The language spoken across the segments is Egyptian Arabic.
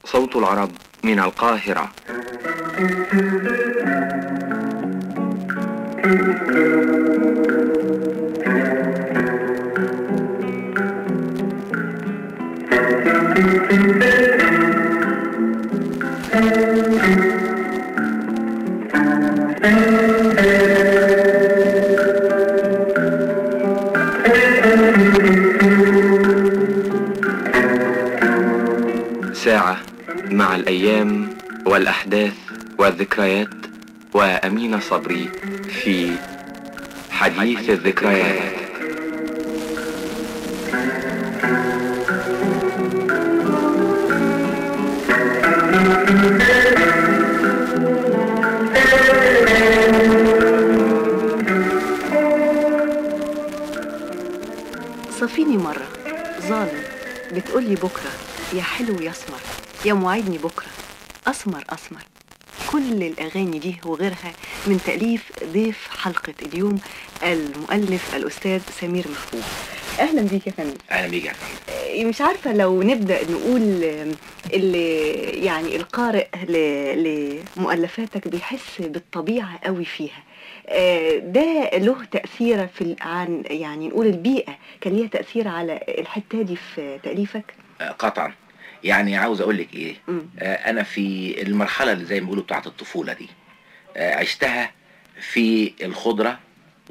صوت العرب من القاهرة ساعة مع الأيام والأحداث والذكريات وأمين صبري في حديث الذكريات صفيني مرة ظالم بتقولي بكرة يا حلو يا اسمر يا موعدني بكرة أسمر أسمر كل الأغاني دي وغيرها من تأليف ضيف حلقة اليوم المؤلف الأستاذ سمير محبوب أهلا بيك يا فندم اهلا بيك يا فندم آه، مش عارفة لو نبدأ نقول آه، اللي يعني القارئ ل- لمؤلفاتك بيحس بالطبيعة قوي فيها آه، ده له تأثير في ال- عن يعني نقول البيئة كان ليها تأثير على الحتة دي في تأليفك آه، قطعا يعني عاوز اقول لك ايه مم. آه، انا في المرحله اللي زي ما بيقولوا بتاعه الطفوله دي آه، عشتها في الخضره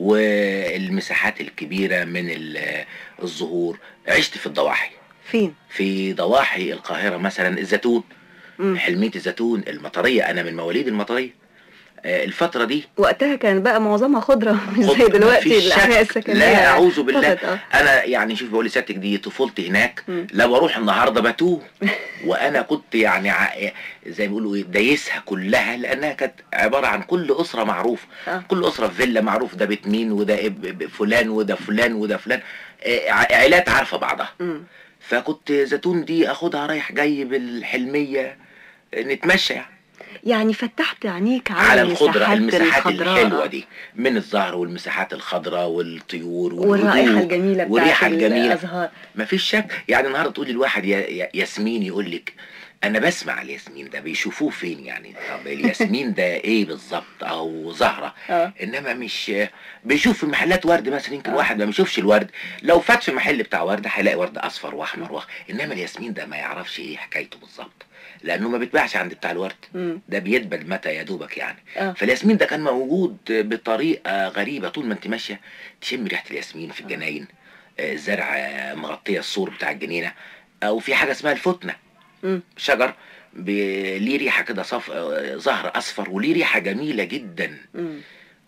والمساحات الكبيره من ال- الزهور عشت في الضواحي فين؟ في ضواحي القاهره مثلا الزيتون مم. حلميه الزيتون المطريه انا من مواليد المطريه آه، الفتره دي وقتها كان بقى معظمها خضرة مش زي خضرة، دلوقتي مفيش الأحياء شك. السكنية لا اعوذ بالله فقط، آه. انا يعني شوف بقول لسيادتك دي طفولتي هناك مم. لا بروح النهارده بتوه وانا كنت يعني ع- زي ما بيقولوا ايه دايسها كلها لانها كانت عباره عن كل اسره معروف آه. كل اسره في فيلا معروف ده بيت مين وده إب- ب- فلان وده فلان وده فلان آه، ع- عائلات عارفه بعضها مم. فكنت زيتون دي اخدها رايح جاي بالحلميه آه، نتمشى يعني يعني فتحت عينيك على, على الخضره المساحات الخضراء الحلوه دي من الزهر والمساحات الخضراء والطيور والرائحة والهدوء الجميلة بتاعت والريحة الجميلة. الأزهار ما فيش شك يعني النهارده تقولي الواحد يا يا- ياسمين يقول لك انا بسمع الياسمين ده بيشوفوه فين يعني طب الياسمين ده ايه بالظبط او زهره اه انما مش بيشوف في محلات ورد مثلا يمكن آه. واحد ما بيشوفش الورد لو فات في محل بتاع ورد هيلاقي ورد اصفر واحمر واخ انما الياسمين ده ما يعرفش ايه حكايته بالظبط لانه ما بيتباعش عند بتاع الورد مم. ده بيدبل متى يا دوبك يعني اه فالياسمين ده كان موجود بطريقه غريبه طول ما انت ماشيه تشم ريحه الياسمين في الجناين آه، زرع آه، مغطيه السور بتاع الجنينه او في حاجه اسمها الفتنه مم. شجر ب- ليه ريحه كده صف آه، زهر اصفر وليه ريحه جميله جدا مم.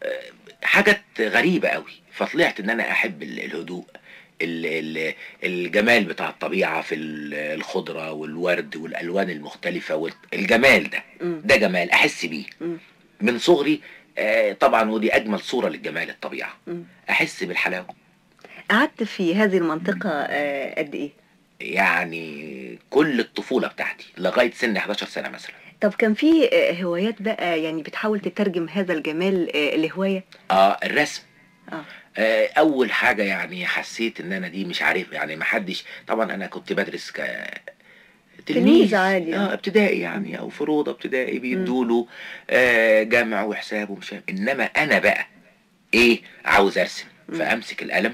حاجات غريبه قوي فطلعت ان انا احب ال- الهدوء ال- ال- الجمال بتاع الطبيعه في ال- الخضره والورد والالوان المختلفه والجمال ده مم. ده جمال احس بيه مم. من صغري آه، طبعا ودي اجمل صوره للجمال الطبيعه مم. احس بالحلاوه قعدت في هذه المنطقة آه، قد إيه؟ يعني كل الطفوله بتاعتي لغايه سن 11 سنه مثلا طب كان في آه، هوايات بقى يعني بتحاول تترجم هذا الجمال آه، لهواية؟ اه الرسم اه آه، اول حاجه يعني حسيت ان انا دي مش عارف يعني ما حدش طبعا انا كنت بدرس ك تلميذ عادي. اه ابتدائي يعني او في روضه ابتدائي بيدوا له آه جمع وحساب ومش عارف انما انا بقى ايه عاوز ارسم مم. فامسك القلم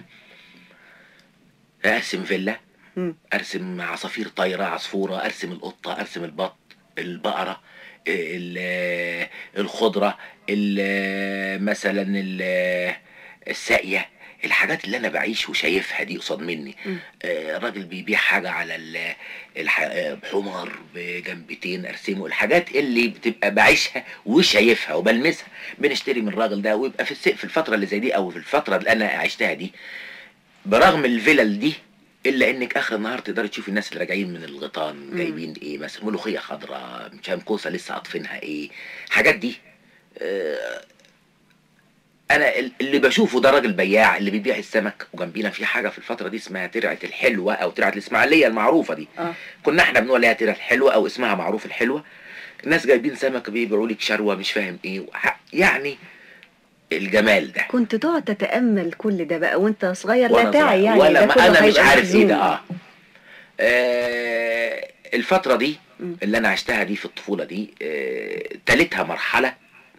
ارسم فيلا مم. ارسم عصافير طايره عصفوره ارسم القطه ارسم البط البقره ال- الخضره ال- مثلا ال- الساقيه الحاجات اللي انا بعيش وشايفها دي قصاد مني مم. آه، الراجل بيبيع حاجه على ال- الح- آه، حمار بجنبتين ارسمه الحاجات اللي بتبقى بعيشها وشايفها وبلمسها بنشتري من الراجل ده ويبقى في الس- في الفتره اللي زي دي او في الفتره اللي انا عشتها دي برغم الفلل دي الا انك اخر النهار تقدري تشوفي الناس اللي راجعين من الغيطان مم. جايبين ايه مثلا ملوخيه خضراء مش عارف كوسه لسه قاطفينها ايه حاجات دي آه، انا ال- اللي بشوفه ده راجل بياع اللي بيبيع السمك وجنبينا في حاجه في الفتره دي اسمها ترعه الحلوه او ترعه الاسماعيليه المعروفه دي اه كنا احنا بنقول عليها ترعه الحلوه او اسمها معروف الحلوه الناس جايبين سمك بيبيعوا لك شروه مش فاهم ايه وح- يعني الجمال ده كنت تقعد تتأمل كل ده بقى وانت صغير لا وأنا تعي صغير. يعني ولا ده ما كله انا مش هيبقى عارف ايه ده مخزون. اه آه، الفتره دي مم. اللي انا عشتها دي في الطفوله دي آه، تالتها مرحله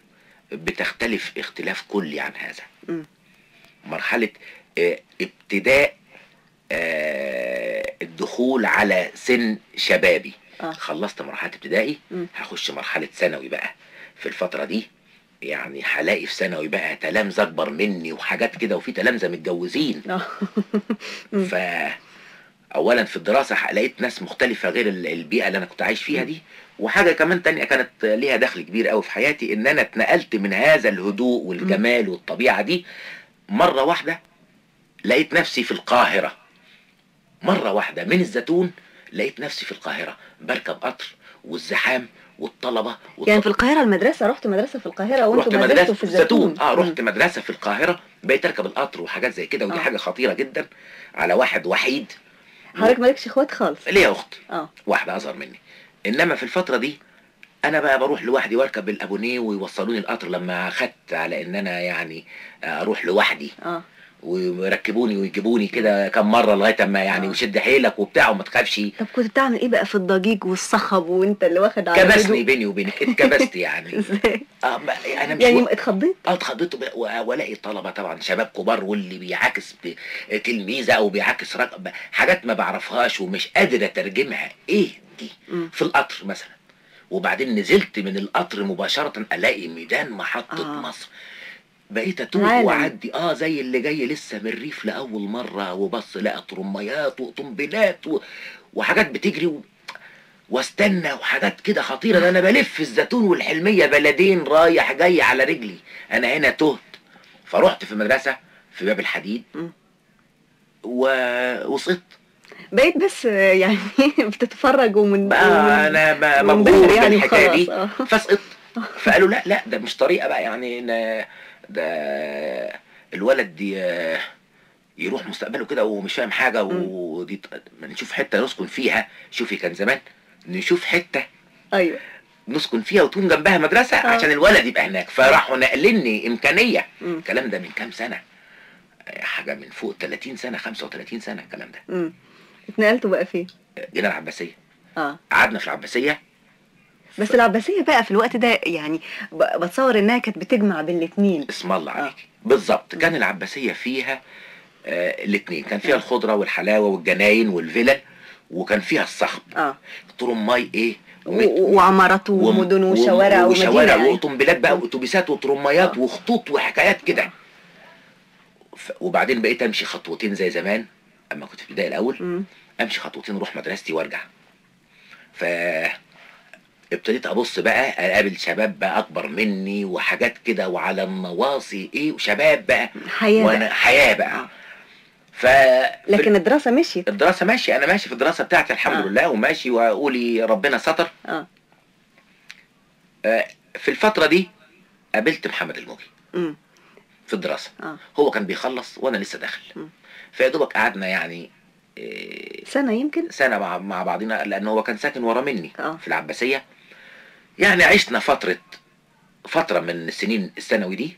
بتختلف اختلاف كلي عن هذا مم. مرحله آه، ابتداء آه، الدخول على سن شبابي آه. خلصت مرحله ابتدائي مم. هخش مرحله ثانوي بقى في الفتره دي يعني هلاقي في ثانوي بقى تلامذه اكبر مني وحاجات كده وفي تلامذه متجوزين اه مم. ف اولا في الدراسه لقيت ناس مختلفه غير ال- البيئه اللي انا كنت عايش فيها دي وحاجه كمان تانية كانت ليها دخل كبير قوي في حياتي ان انا اتنقلت من هذا الهدوء والجمال والطبيعه دي مره واحده لقيت نفسي في القاهره مره واحده من الزيتون لقيت نفسي في القاهره بركب قطر والزحام والطلبه يعني في القاهره المدرسه رحت مدرسه في القاهره رحت وانتوا مدرسه مدرستوا في الزيتون اه مم. رحت مدرسه في القاهره بقيت اركب القطر وحاجات زي كده ودي آه. حاجه خطيره جدا على واحد وحيد حضرتك مالكش اخوات خالص ليا اخت اه واحده اصغر مني انما في الفتره دي انا بقى بروح لوحدي واركب الابونيه ويوصلوني القطر لما اخدت على ان انا يعني اروح لوحدي اه ويركبوني ويجيبوني كده كم مره لغايه اما يعني آه. وشد حيلك وبتاع وما تخافش طب كنت بتعمل ايه بقى في الضجيج والصخب وانت اللي واخد على كبسني هدوء؟ بيني وبينك اتكبست يعني ازاي اه ما- انا مش يعني و- اتخضيت اه اتخضيت وب- و- والاقي طلبه طبعا شباب كبار واللي بيعاكس ب- تلميذه او بيعاكس رقم حاجات ما بعرفهاش ومش قادر اترجمها ايه دي مم. في القطر مثلا وبعدين نزلت من القطر مباشره الاقي ميدان محطه آه. آه. مصر بقيت اتوه عالم. واعدي اه زي اللي جاي لسه من الريف لاول مره وبص لقى طرميات وقنبلات و... وحاجات بتجري و... واستنى وحاجات كده خطيره ده انا بلف في الزيتون والحلميه بلدين رايح جاي على رجلي انا هنا تهت فرحت في مدرسه في باب الحديد مم. و... وسقطت بقيت بس آه، يعني بتتفرج ومن بقى ومن- انا ب- ومنبهر مبهور يعني بالحكايه دي وخلاص، آه. فسقطت فقالوا لا لا ده مش طريقه بقى يعني إن ده الولد دي يروح مستقبله كده ومش فاهم حاجه مم. ودي ط- ما نشوف حته نسكن فيها شوفي كان زمان نشوف حته ايوه نسكن فيها وتكون جنبها مدرسه آه. عشان الولد يبقى هناك فراحوا ناقليني امكانيه مم. الكلام ده من كام سنه حاجه من فوق 30 سنه 35 سنه الكلام ده مم. اتنقلتوا بقى فين جينا العباسيه اه قعدنا في العباسيه بس العباسيه بقى في الوقت ده يعني ب- بتصور انها كانت بتجمع بين الاثنين اسم الله آه. عليك بالظبط كان العباسيه فيها آه الاثنين كان فيها آه. الخضره والحلاوه والجناين والفلل وكان فيها الصخب اه طرماي ايه و- و- وعمارات وم- ومدن وم- وشوارع ومدينه وشوارع يعني. وطنبلات بقى مم. واتوبيسات وترميات آه. وخطوط وحكايات كده ف- وبعدين بقيت امشي خطوتين زي زمان اما كنت في البدايه الاول مم. امشي خطوتين اروح مدرستي وارجع ف ابتديت ابص بقى اقابل شباب بقى اكبر مني وحاجات كده وعلى النواصي ايه وشباب بقى حياه وانا بقى. حياه بقى آه. ف لكن الدراسه مشيت الدراسه ماشي انا ماشي في الدراسه بتاعتي الحمد آه. لله وماشي واقولي ربنا ستر اه آه، في الفتره دي قابلت محمد الموجي مم. في الدراسه اه هو كان بيخلص وانا لسه داخل مم. فيا دوبك قعدنا يعني آه، سنه يمكن سنه مع مع بعضنا لان هو كان ساكن ورا مني آه. في العباسيه يعني عشنا فتره فتره من السنين الثانوي دي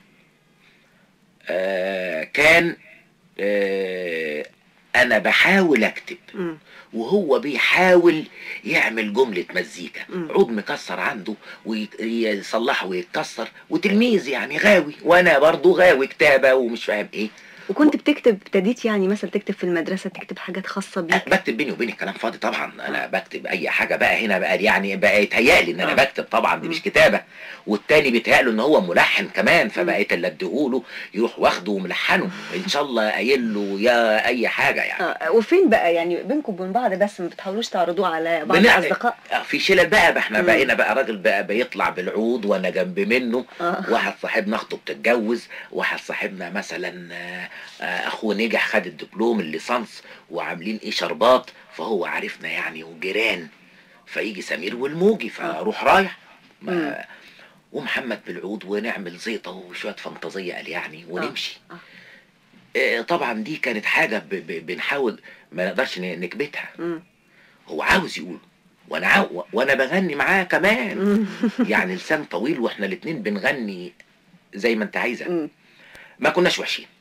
آه، كان آه، انا بحاول اكتب مم. وهو بيحاول يعمل جملة مزيكا مم. عود مكسر عنده ويصلحه ويتكسر وتلميذ يعني غاوي وانا برضو غاوي كتابة ومش فاهم ايه وكنت بتكتب ابتديت يعني مثلا تكتب في المدرسه تكتب حاجات خاصه بيك بكتب بيني وبين الكلام فاضي طبعا انا بكتب اي حاجه بقى هنا بقى يعني بقى يتهيألي ان انا آه. بكتب طبعا دي مم. مش كتابه والتاني بيتهيأله ان هو ملحن كمان فبقيت اللي اديهوله يروح واخده وملحنه ان شاء الله قايل له يا اي حاجه يعني آه. وفين بقى يعني بينكم وبين بعض بس ما بتحاولوش تعرضوه على بعض بنع- الاصدقاء آه، في شلل بقى, بقى احنا مم. بقينا بقى راجل بقى بيطلع بالعود وانا جنب منه اه واحد صاحبنا اخته بتتجوز واحد صاحبنا مثلا آه، آه، اخوه نجح خد الدبلوم الليسانس وعاملين ايه شربات فهو عارفنا يعني وجيران فيجي سمير والموجي فاروح رايح مم. ما ومحمد بالعود ونعمل زيطه وشويه فانتازيه قال يعني ونمشي آه. آه، طبعا دي كانت حاجه ب- ب- بنحاول ما نقدرش ن- نكبتها مم. هو عاوز يقول وانا عاو... وانا بغني معاه كمان مم. يعني لسان طويل واحنا الاتنين بنغني زي ما انت عايزه مم. ما كناش وحشين آه.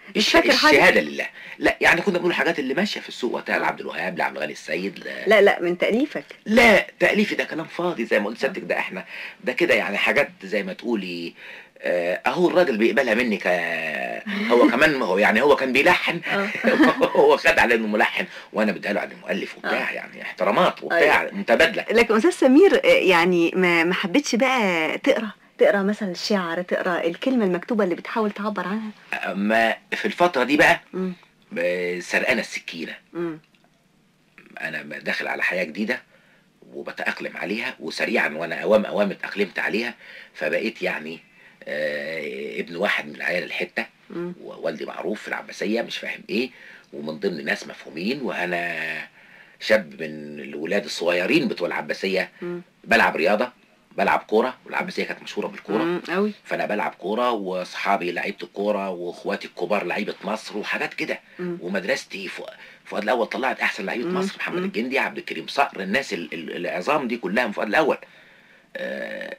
مش فاكر حاجة؟ الشهاده لله لا يعني كنا بنقول الحاجات اللي ماشيه في السوق وقتها لعبد الوهاب لعبد الغني السيد لا, لا لا من تأليفك لا تاليفي ده كلام فاضي زي ما قلت سيادتك ده احنا ده كده يعني حاجات زي ما تقولي آه، اهو الراجل بيقبلها مني ك هو كمان هو يعني هو كان بيلحن آه. هو خد على انه ملحن وانا بديها له على انه مؤلف وبتاع يعني احترامات وبتاع متبادله لكن استاذ سمير آه، يعني ما ما حبيتش بقى تقرا تقرا مثلا الشعر تقرا الكلمه المكتوبه اللي بتحاول تعبر عنها اما في الفتره دي بقى مم. ب- سرقانه السكينه مم. انا داخل على حياه جديده وبتاقلم عليها وسريعا وانا اوام اوام اتاقلمت عليها فبقيت يعني آه ابن واحد من عيال الحته مم. ووالدي معروف في العباسيه مش فاهم ايه ومن ضمن ناس مفهومين وانا شاب من الولاد الصغيرين بتوع العباسيه مم. بلعب رياضه بلعب كوره والعباسيه كانت مشهوره بالكوره مم. قوي فانا بلعب كوره واصحابي لعيبه الكوره واخواتي الكبار لعيبه مصر وحاجات كده مم. ومدرستي ف- فؤاد الاول طلعت احسن لعيبه مم. مصر محمد مم. الجندي عبد الكريم صقر الناس ال- ال- العظام دي كلها من فؤاد الاول آه،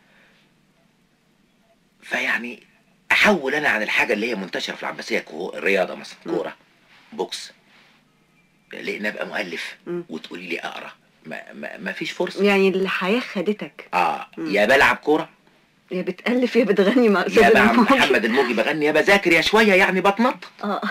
فيعني احول انا عن الحاجه اللي هي منتشره في العباسيه كو- الرياضه مثلا مم. كوره بوكس لان ابقى مؤلف مم. وتقولي لي اقرا ما, ما, ما فيش فرصه يعني الحياه خدتك اه مم. يا بلعب كوره يا بتألف يا بتغني مع استاذ يا مع الموجي. محمد الموجي بغني يا بذاكر يا شويه يعني بتنط اه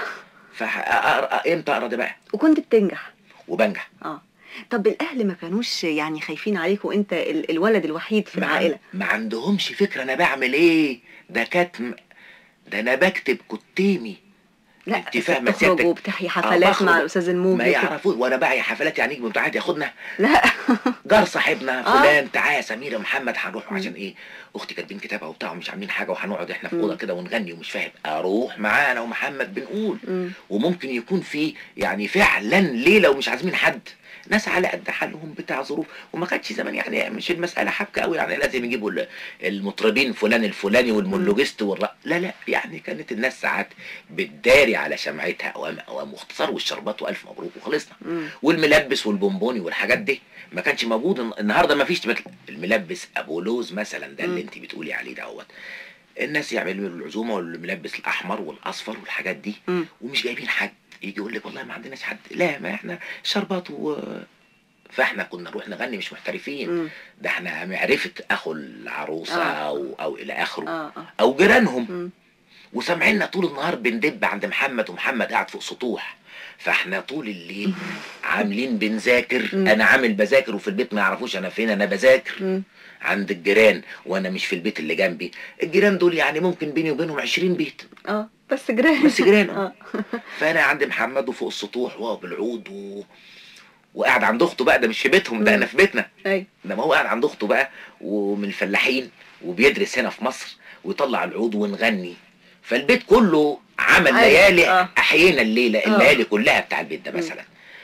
فاقرا امتى اقرا ده بقى وكنت بتنجح وبنجح اه طب الاهل ما كانوش يعني خايفين عليك وانت ال- الولد الوحيد في ما, العائله عن- ما عندهمش فكره انا بعمل ايه ده كتم ده انا بكتب كتيمي لا انت فاهمة تخرج سيادتك؟ وبتحيي حفلات بخرج. مع الاستاذ الموجي ما وكده. يعرفوش وانا بقى حفلات يعني نجم متعهد ياخدنا لا جار صاحبنا آه. فلان تعالى سميره محمد هنروح مم. عشان ايه اختي كاتبين كتابها وبتاع ومش عاملين حاجه وهنقعد احنا في مم. اوضه كده ونغني ومش فاهم اروح معانا ومحمد بنقول مم. وممكن يكون في يعني فعلا ليله ومش عازمين حد ناس على قد حالهم بتاع ظروف وما كانش زمان يعني مش المساله حبكه قوي يعني لازم يجيبوا ال- المطربين فلان الفلاني والمونولوجيست والر... لا لا يعني كانت الناس ساعات بتداري على شمعتها اوام اوام واختصار والشربات والف مبروك وخلصنا مم. والملبس والبونبوني والحاجات دي ما كانش موجود الن- النهارده ما فيش مثل الملبس ابو لوز مثلا ده اللي مم. انت بتقولي عليه دوت الناس يعملوا العزومه والملبس الاحمر والاصفر والحاجات دي مم. ومش جايبين حد يجي يقول لك والله ما عندناش حد لا ما احنا شربات و فاحنا كنا نروح نغني مش محترفين مم. ده احنا معرفة اخو العروسة آه. او او الى اخره اه اه او جيرانهم مم. وسامعيننا طول النهار بندب عند محمد ومحمد قاعد فوق سطوح فاحنا طول الليل عاملين بنذاكر مم. انا عامل بذاكر وفي البيت ما يعرفوش انا فين انا بذاكر مم. عند الجيران وانا مش في البيت اللي جنبي الجيران دول يعني ممكن بيني وبينهم 20 بيت اه بس جيران بس جيران اه فانا عند محمد وفوق السطوح وهو بالعود و... وقاعد عند اخته بقى ده مش في بيتهم ده مم. انا في بيتنا ايوه انما هو قاعد عند اخته بقى ومن الفلاحين وبيدرس هنا في مصر ويطلع العود ونغني فالبيت كله عمل أيوة، ليالي آه. احيينا الليله آه. الليالي كلها بتاع البيت ده مم. مثلا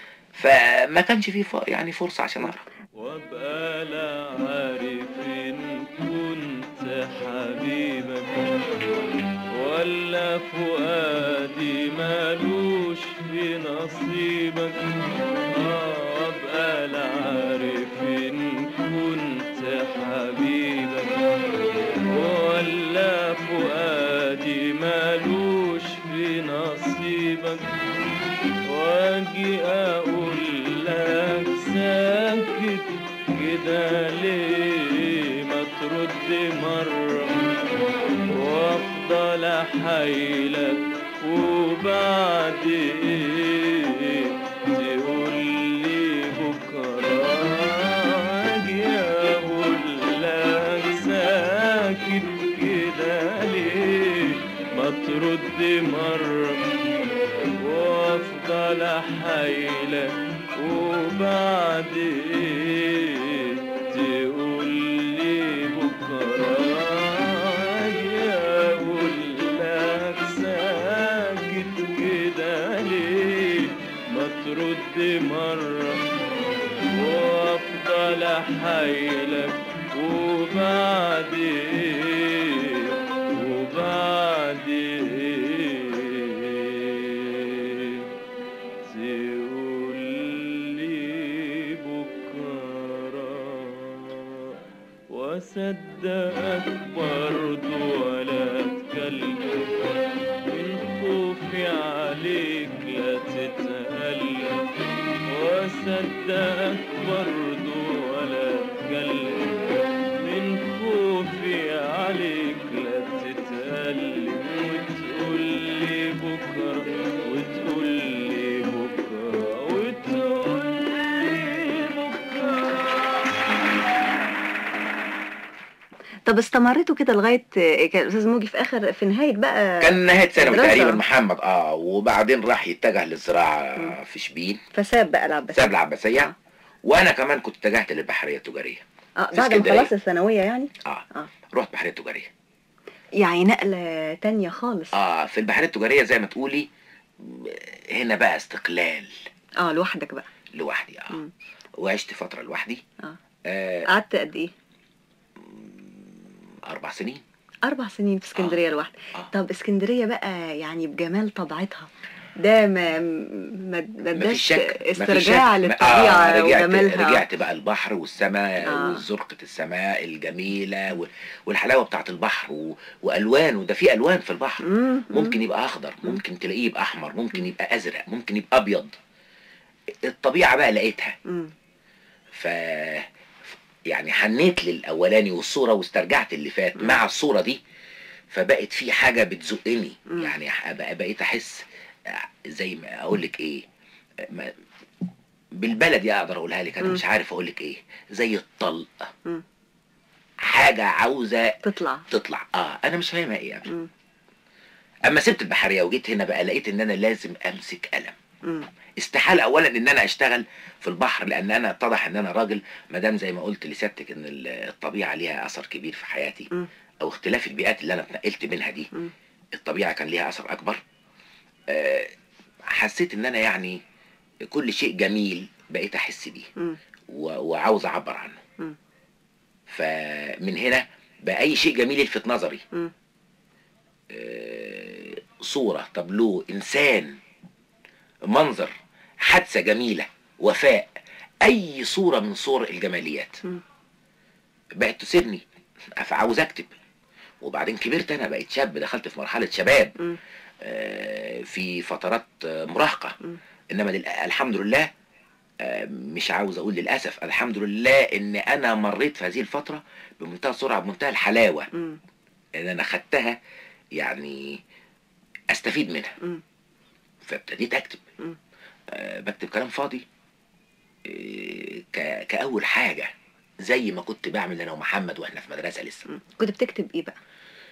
فما كانش فيه ف... يعني فرصه عشان اقرا وابقى لا عارف ان كنت حبيبك ولا فؤادي مالوش في نصيبك آه، وابقى لا عارف ان كنت حبيبك ولا فؤادي مالوش في نصيبك واجي اقول لك ساكت كده ليه ما ترد مرة وافضل احايلك وبعد ايه تقول لي بكرة اجي اقول لك ساكت كده ليه ما ترد مرة وافضل احايلك وبعد ايه تقول لي بكره اجي اقول لك ساكت كده ليه ما ترد مره وافضل احايلك وبعد ايه وبعد ايه تقول لي بكره واصدقك برضو ولا اتكلم من خوف مصدقك برضو ولا كلمة من خوفي عليك لا تتألم وتقول لي بكرة وتقول لي بكرة وتقول لي بكرة طب استمرتوا كده لغايه آه، كان الاستاذ موجي في اخر في نهايه بقى كان نهايه ثانوي دراسة. تقريبا محمد اه وبعدين راح يتجه للزراعه مم. في شبين فساب بقى العباسيه ساب العباسيه وانا كمان كنت اتجهت للبحريه التجاريه اه في بعد ما اسكندرية. خلصت الثانويه يعني اه آه. رحت بحريه تجاريه يعني نقله تانية خالص اه في البحريه التجاريه زي ما تقولي م- هنا بقى استقلال اه لوحدك بقى لوحدي اه مم. وعشت فتره لوحدي اه آه قعدت قد ايه اربع سنين اربع سنين في اسكندريه لوحدك آه. طب اسكندريه بقى يعني بجمال طبيعتها ده ما ما ما مفيش اداش شك مفيش استرجاع شك. للطبيعه آه رجعت وجمالها رجعت بقى البحر والسماء آه. وزرقة السماء الجميلة و- والحلاوة بتاعت البحر و... وألوانه ده في ألوان في البحر مم، مم. ممكن يبقى أخضر مم. ممكن تلاقيه يبقى أحمر ممكن يبقى أزرق ممكن يبقى أبيض الطبيعة بقى لقيتها مم. ف يعني حنيت للأولاني والصورة واسترجعت اللي فات مم. مع الصورة دي فبقت في حاجة بتزقني مم. يعني بقى- بقيت أحس زي ما أقول لك إيه ما بالبلدي اقدر اقولها لك انا مم. مش عارف اقول لك ايه زي الطلق مم. حاجه عاوزه تطلع تطلع اه انا مش فاهمها ايه يعني. مم. اما سبت البحريه وجيت هنا بقى لقيت ان انا لازم امسك قلم مم. استحال اولا ان انا اشتغل في البحر لان انا اتضح ان انا راجل ما دام زي ما قلت لسيادتك ان ال- الطبيعه ليها اثر كبير في حياتي مم. او اختلاف البيئات اللي انا اتنقلت منها دي مم. الطبيعه كان ليها اثر اكبر آه، حسيت ان انا يعني كل شيء جميل بقيت احس بيه مم. و- وعاوز اعبر عنه مم. فمن هنا بقى اي شيء جميل يلفت نظري مم. آه، صورة تابلو انسان منظر حادثة جميلة وفاء اي صورة من صور الجماليات مم. بقت تسيبني عاوز اكتب وبعدين كبرت انا بقيت شاب دخلت في مرحلة شباب مم. آه، في فترات آه، مراهقة مم. انما لل- الحمد لله آه، مش عاوز اقول للاسف الحمد لله ان انا مريت في هذه الفترة بمنتهى السرعة بمنتهى الحلاوة مم. ان انا خدتها يعني استفيد منها مم. فابتديت اكتب مم. أه بكتب كلام فاضي آه، ك- كاول حاجه زي ما كنت بعمل انا ومحمد واحنا في مدرسه لسه مم. كنت بتكتب ايه بقى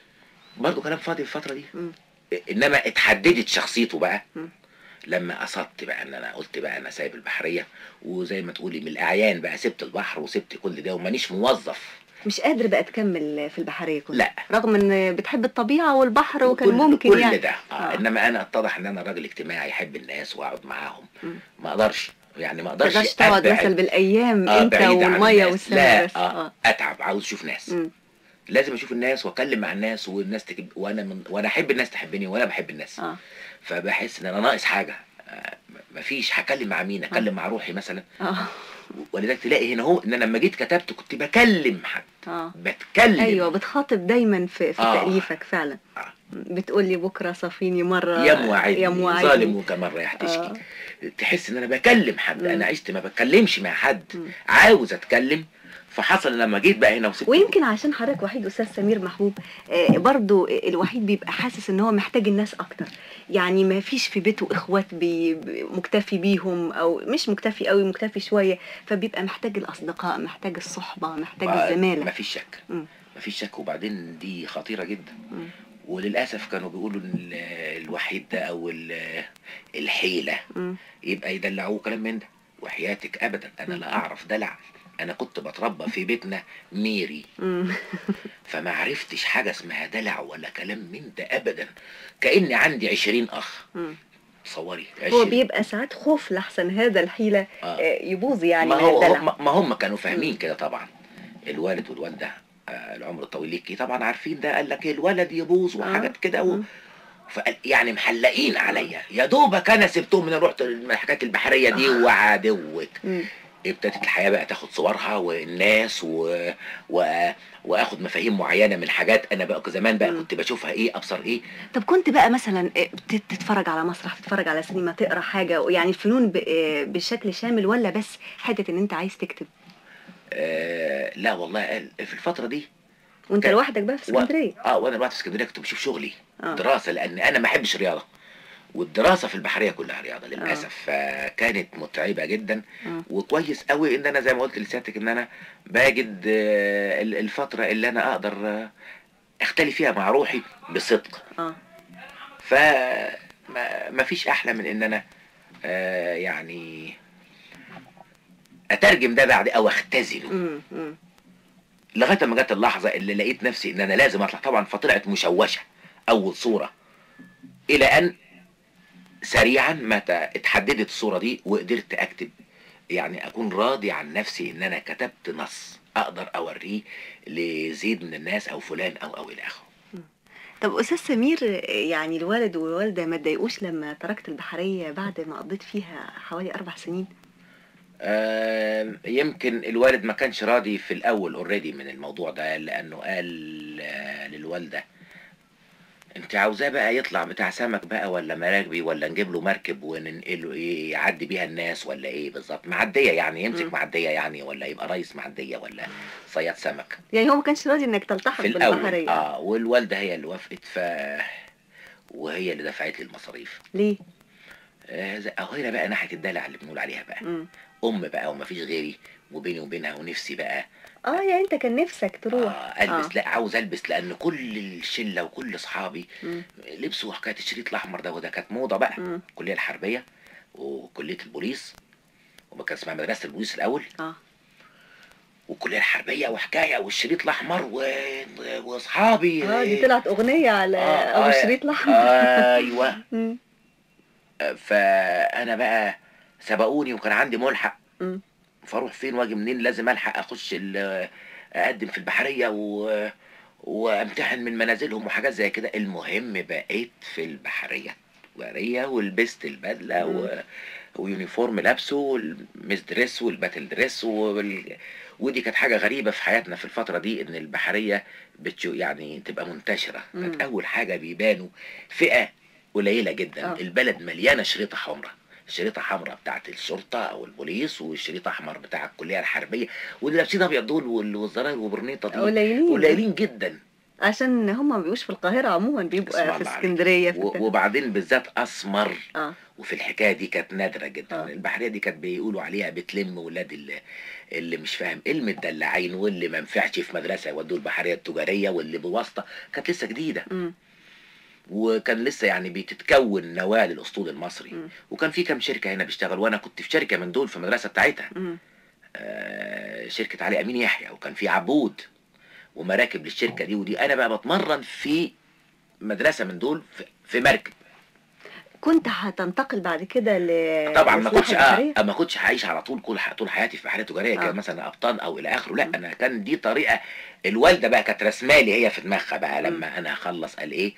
برضه كلام فاضي في الفتره دي مم. انما اتحددت شخصيته بقى مم. لما قصدت بقى ان انا قلت بقى انا سايب البحريه وزي ما تقولي من الاعيان بقى سبت البحر وسبت كل ده ومانيش موظف مش قادر بقى تكمل في البحريه كلها لا رغم ان بتحب الطبيعه والبحر وكان كل ممكن كل يعني ده آه. آه. انما انا اتضح ان انا راجل اجتماعي يحب الناس واقعد معاهم مم. ما اقدرش يعني ما ما اقدرش تقدرش تقعد أبعد- مثلا بالايام آه انت بعيد عن والميه الناس. والسماء لا بس آه. اه اتعب عاوز اشوف ناس مم. لازم اشوف الناس واتكلم مع الناس والناس تجيب وانا من وانا احب الناس تحبني وانا بحب الناس اه فبحس ان انا ناقص حاجه آه، مفيش هكلم مع مين اتكلم مع روحي مثلا اه ولذلك تلاقي هنا هو ان انا لما جيت كتبت كنت بكلم حد اه بتكلم ايوه بتخاطب دايما في, في آه. تاليفك فعلا آه. بتقول لي بكره صافيني مره يا موعدني يا ظالم موعدني وكمان رايح تشكي آه. تحس ان انا بكلم حد مم. انا عشت ما بتكلمش مع حد مم. عاوز اتكلم فحصل لما جيت بقى هنا وسبت ويمكن عشان حضرتك وحيد استاذ سمير محبوب آه، برضو الوحيد بيبقى حاسس ان هو محتاج الناس اكتر يعني ما فيش في بيته اخوات بي بي- مكتفي بيهم او مش مكتفي قوي مكتفي شويه فبيبقى محتاج الاصدقاء محتاج الصحبه محتاج ما الزماله فيش شك مم. ما فيش شك وبعدين دي خطيره جدا مم. وللاسف كانوا بيقولوا ان ال- الوحيد ده او ال- الحيله مم. يبقى يدلعوه كلام من ده وحياتك ابدا انا لا اعرف دلع انا كنت بتربى في بيتنا ميري مم. فما عرفتش حاجه اسمها دلع ولا كلام من ده ابدا كاني عندي عشرين اخ مم. تصوري هو عشرين. بيبقى ساعات خوف لحسن هذا الحيله آه. آه، يبوظ يعني ما من هو الدلع هم ما هم كانوا فاهمين كده طبعا الوالد والوالده آه، العمر الطويل ليكي طبعا عارفين ده قال لك الولد يبوظ وحاجات كده و... مم. فقال يعني محلقين عليا يا دوبك انا سبتهم من رحت حكايه البحريه دي وعدوك مم. ابتدت الحياه بقى تاخد صورها والناس و... و... واخد مفاهيم معينه من حاجات انا بقى زمان بقى مم. كنت بشوفها ايه ابصر ايه طب كنت بقى مثلا آه، بت- تتفرج على مسرح تتفرج على سينما تقرا حاجه يعني الفنون ب- آه، بشكل شامل ولا بس حته ان انت عايز تكتب آه لا والله في الفتره دي وانت كان- لوحدك بقى في و- اسكندريه اه وانا الوقت في اسكندريه كنت بشوف شغلي آه. دراسه لان انا ما احبش الرياضه والدراسه في البحريه كلها رياضه للاسف فكانت متعبه جدا آه. وكويس قوي ان انا زي ما قلت لسيادتك ان انا باجد آه، ال- الفتره اللي انا اقدر آه، اختلي فيها مع روحي بصدق اه ف ما ما فيش احلى من ان انا آه، يعني اترجم ده بعد او اختزنه امم امم لغايه ما جت اللحظه اللي لقيت نفسي ان انا لازم اطلع طبعا فطلعت مشوشه اول صوره الى ان سريعا متى اتحددت الصوره دي وقدرت اكتب يعني اكون راضي عن نفسي ان انا كتبت نص اقدر اوريه لزيد من الناس او فلان او او الى اخره طب استاذ سمير آه، يعني الوالد والوالده ما اتضايقوش لما تركت البحريه بعد ما قضيت فيها حوالي اربع سنين آم، يمكن الوالد ما كانش راضي في الاول اوريدي من الموضوع ده لانه قال آه، للوالده انت عاوزاه بقى يطلع بتاع سمك بقى ولا مراكبي ولا نجيب له مركب وننقله ايه يعدي بيها الناس ولا ايه بالظبط معديه يعني مم. يمسك معديه يعني ولا يبقى رئيس معديه ولا صياد سمك يعني هو ما كانش راضي انك تلتحق في الاول بالبحريه اه والوالده هي اللي وافقت ف وهي اللي دفعت لي المصاريف ليه آه زي- اهو هنا بقى ناحيه الدلع اللي بنقول عليها بقى امم ام بقى ومفيش غيري وبيني وبينها ونفسي بقى اه يعني انت كان نفسك تروح آه البس لا عاوز البس لان كل الشله وكل اصحابي مم. لبسوا حكايه الشريط الاحمر ده وده كانت موضه بقى مم. الكليه الحربيه وكليه البوليس وما كان اسمها مدرسه البوليس الاول اه والكليه الحربيه وحكايه والشريط الاحمر و... واصحابي اه دي طلعت اغنيه على آه، ابو آه، الشريط الاحمر ايوه مم. فانا بقى سبقوني وكان عندي ملحق مم. فاروح فين واجي منين لازم الحق اخش ال- اقدم في البحريه و... وامتحن من منازلهم وحاجات زي كده المهم بقيت في البحريه بحريه ولبست البدله و... ويونيفورم لابسه والميس دريس والباتل دريس وال... ودي كانت حاجه غريبه في حياتنا في الفتره دي ان البحريه بتشو يعني تبقى منتشره مم. كانت اول حاجه بيبانوا فئه قليله جدا آه. البلد مليانه شريطه حمراء شريطة حمراء بتاعت الشرطة أو البوليس والشريط أحمر بتاع الكلية الحربية واللي لابسين أبيض دول وال- والزراير والبرنيطة دي قليلين قليلين جدا عشان هم ما بيبقوش في القاهره عموما اسم بيبقوا الله في عليك. اسكندريه في و- بتاع. وبعدين بالذات أسمر اه وفي الحكاية دي كانت نادرة جدا آه. البحرية دي كانت بيقولوا عليها بتلم ولاد اللي, اللي مش فاهم ايه المدلعين واللي ما نفعش في مدرسة يودوه البحرية التجارية واللي بواسطة كانت لسه جديدة مم. وكان لسه يعني بتتكون نواة للأسطول المصري مم. وكان في كام شركة هنا بيشتغل وأنا كنت في شركة من دول في المدرسة بتاعتها مم. آه، شركة علي أمين يحيى وكان في عبود ومراكب للشركة دي ودي أنا بقى بتمرن في مدرسة من دول في- في مركب كنت هتنتقل بعد كده ل طبعا ما لسلاح كنتش البحرية؟ آه ما كنتش هعيش على طول كل طول حياتي في بحريه تجاريه آه. كان مثلا ابطال او الى اخره لا مم. انا كان دي طريقه الوالده بقى كانت رسمالي هي في دماغها بقى لما انا اخلص قال ايه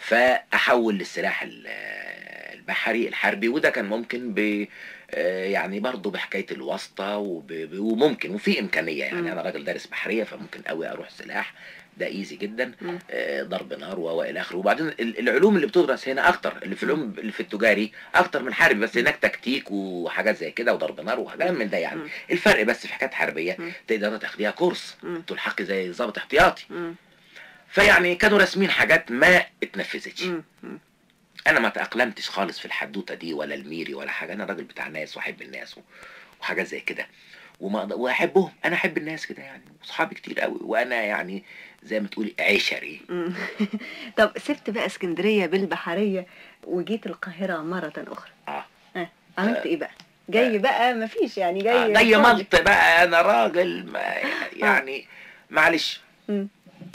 فاحول للسلاح ال- البحري الحربي وده كان ممكن ب آه، يعني برضه بحكايه الواسطه وب... ب- وممكن وفي امكانيه مم. يعني انا راجل دارس بحريه فممكن قوي اروح سلاح ده ايزي جدا مم. آه، ضرب نار و- والى اخره وبعدين ال- العلوم اللي بتدرس هنا اكتر اللي في العلوم اللي في التجاري اكتر من الحربي بس هناك تكتيك وحاجات زي كده وضرب نار وحاجات من ده يعني مم. الفرق بس في حاجات حربيه مم. تقدر تاخديها كورس مم. تلحقي زي ضابط احتياطي مم. فيعني كانوا راسمين حاجات ما اتنفذتش مم. مم. انا ما تاقلمتش خالص في الحدوته دي ولا الميري ولا حاجه انا راجل بتاع ناس واحب الناس و- وحاجات زي كده وما واحبهم انا احب الناس كده يعني وصحابي كتير قوي وانا يعني زي ما تقولي عشري مم. طب سبت بقى اسكندريه بالبحريه وجيت القاهره مره اخرى اه آه. عملت ايه بقى جاي بقى مفيش يعني جاي آه، جاي فاضي. ملط بقى انا راجل ما يعني معلش مم.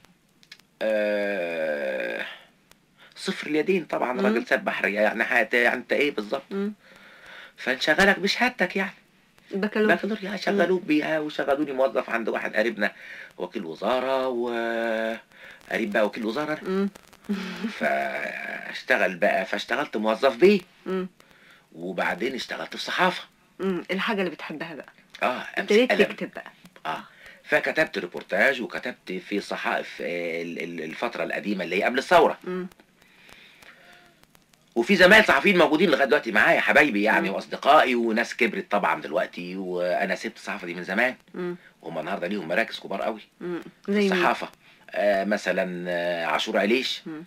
آه صفر اليدين طبعا مم. راجل ساب بحريه يعني حياتي يعني انت ايه بالظبط مم. فنشغلك بشهادتك يعني البكالوريا بكالوريا يعني شغلوك بيها وشغلوني موظف عند واحد قريبنا وكيل وزاره وقريب بقى وكيل وزاره مم. فاشتغل بقى فاشتغلت موظف بيه مم. وبعدين اشتغلت في صحافه مم. الحاجه اللي بتحبها بقى اه امسك ابتديت قلم تكتب بقى اه فكتبت ريبورتاج وكتبت في صحائف آه، ال- ال- الفتره القديمه اللي هي قبل الثوره مم. وفي زمايل صحفيين موجودين لغايه دلوقتي معايا حبايبي يعني مم. واصدقائي وناس كبرت طبعا دلوقتي وانا سبت الصحافه دي من زمان مم. وهم النهارده ليهم مراكز كبار قوي مم. في زي مين؟ الصحافه آه مثلا آه عاشور عليش مم.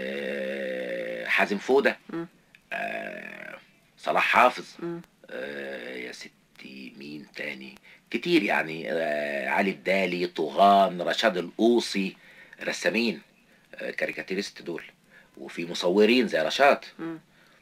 آه حازم فوده مم. آه صلاح حافظ مم. آه يا ستي مين تاني كتير يعني آه علي الدالي طغان رشاد القوصي رسامين آه كاريكاتيريست دول وفي مصورين زي رشاد مم.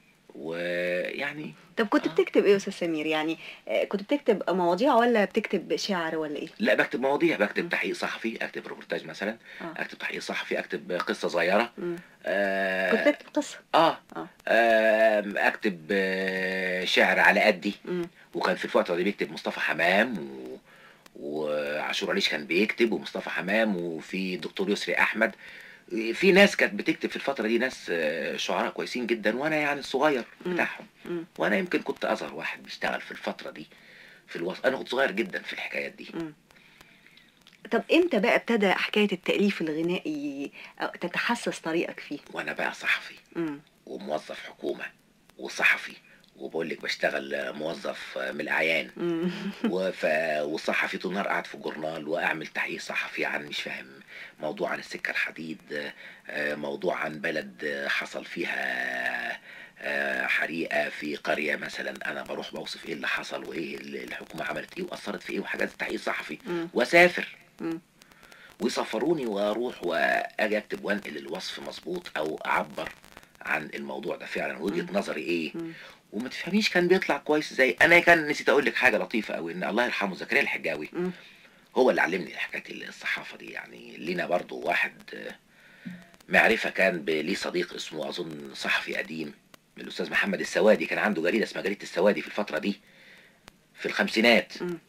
ويعني طب كنت آه. بتكتب ايه يا استاذ سمير يعني آه، كنت بتكتب مواضيع ولا بتكتب شعر ولا ايه لا بكتب مواضيع بكتب مم. تحقيق صحفي اكتب ريبورتاج مثلا آه. اكتب تحقيق صحفي اكتب قصه صغيره مم. آه كنت بتكتب قصه آه. آه. آه اكتب آه شعر على قدي مم. وكان في الفتره دي بيكتب مصطفى حمام و... وعاشور عليش كان بيكتب ومصطفى حمام وفي الدكتور يسري احمد في ناس كانت بتكتب في الفتره دي ناس آه، شعراء كويسين جدا وانا يعني الصغير مم. بتاعهم مم. وانا يمكن كنت اصغر واحد بيشتغل في الفتره دي في الوسط انا كنت صغير جدا في الحكايات دي مم. طب امتى بقى ابتدى حكايه التاليف الغنائي أو تتحسس طريقك فيه وانا بقى صحفي مم. وموظف حكومه وصحفي وبقول لك بشتغل موظف من الاعيان مم. وف... وصحفي طول النهار قاعد في الجورنال واعمل تحقيق صحفي عن مش فاهم موضوع عن السكه الحديد آه، موضوع عن بلد آه، حصل فيها آه، حريقه في قريه مثلا انا بروح بوصف ايه اللي حصل وايه اللي الحكومه عملت ايه واثرت في ايه وحاجات تحقيق صحفي مم. واسافر مم. ويسفروني واروح واجي اكتب وانقل الوصف مظبوط او اعبر عن الموضوع ده فعلا وجهه مم. نظري ايه مم. وما تفهميش كان بيطلع كويس ازاي انا كان نسيت اقول لك حاجه لطيفه قوي ان الله يرحمه زكريا الحجاوي مم. هو اللي علمني حكايه الصحافه دي يعني لينا برضو واحد آه، معرفه كان ب- ليه صديق اسمه اظن صحفي قديم الاستاذ محمد السوادي كان عنده جريده اسمها جريده السوادي في الفتره دي في الخمسينات مم.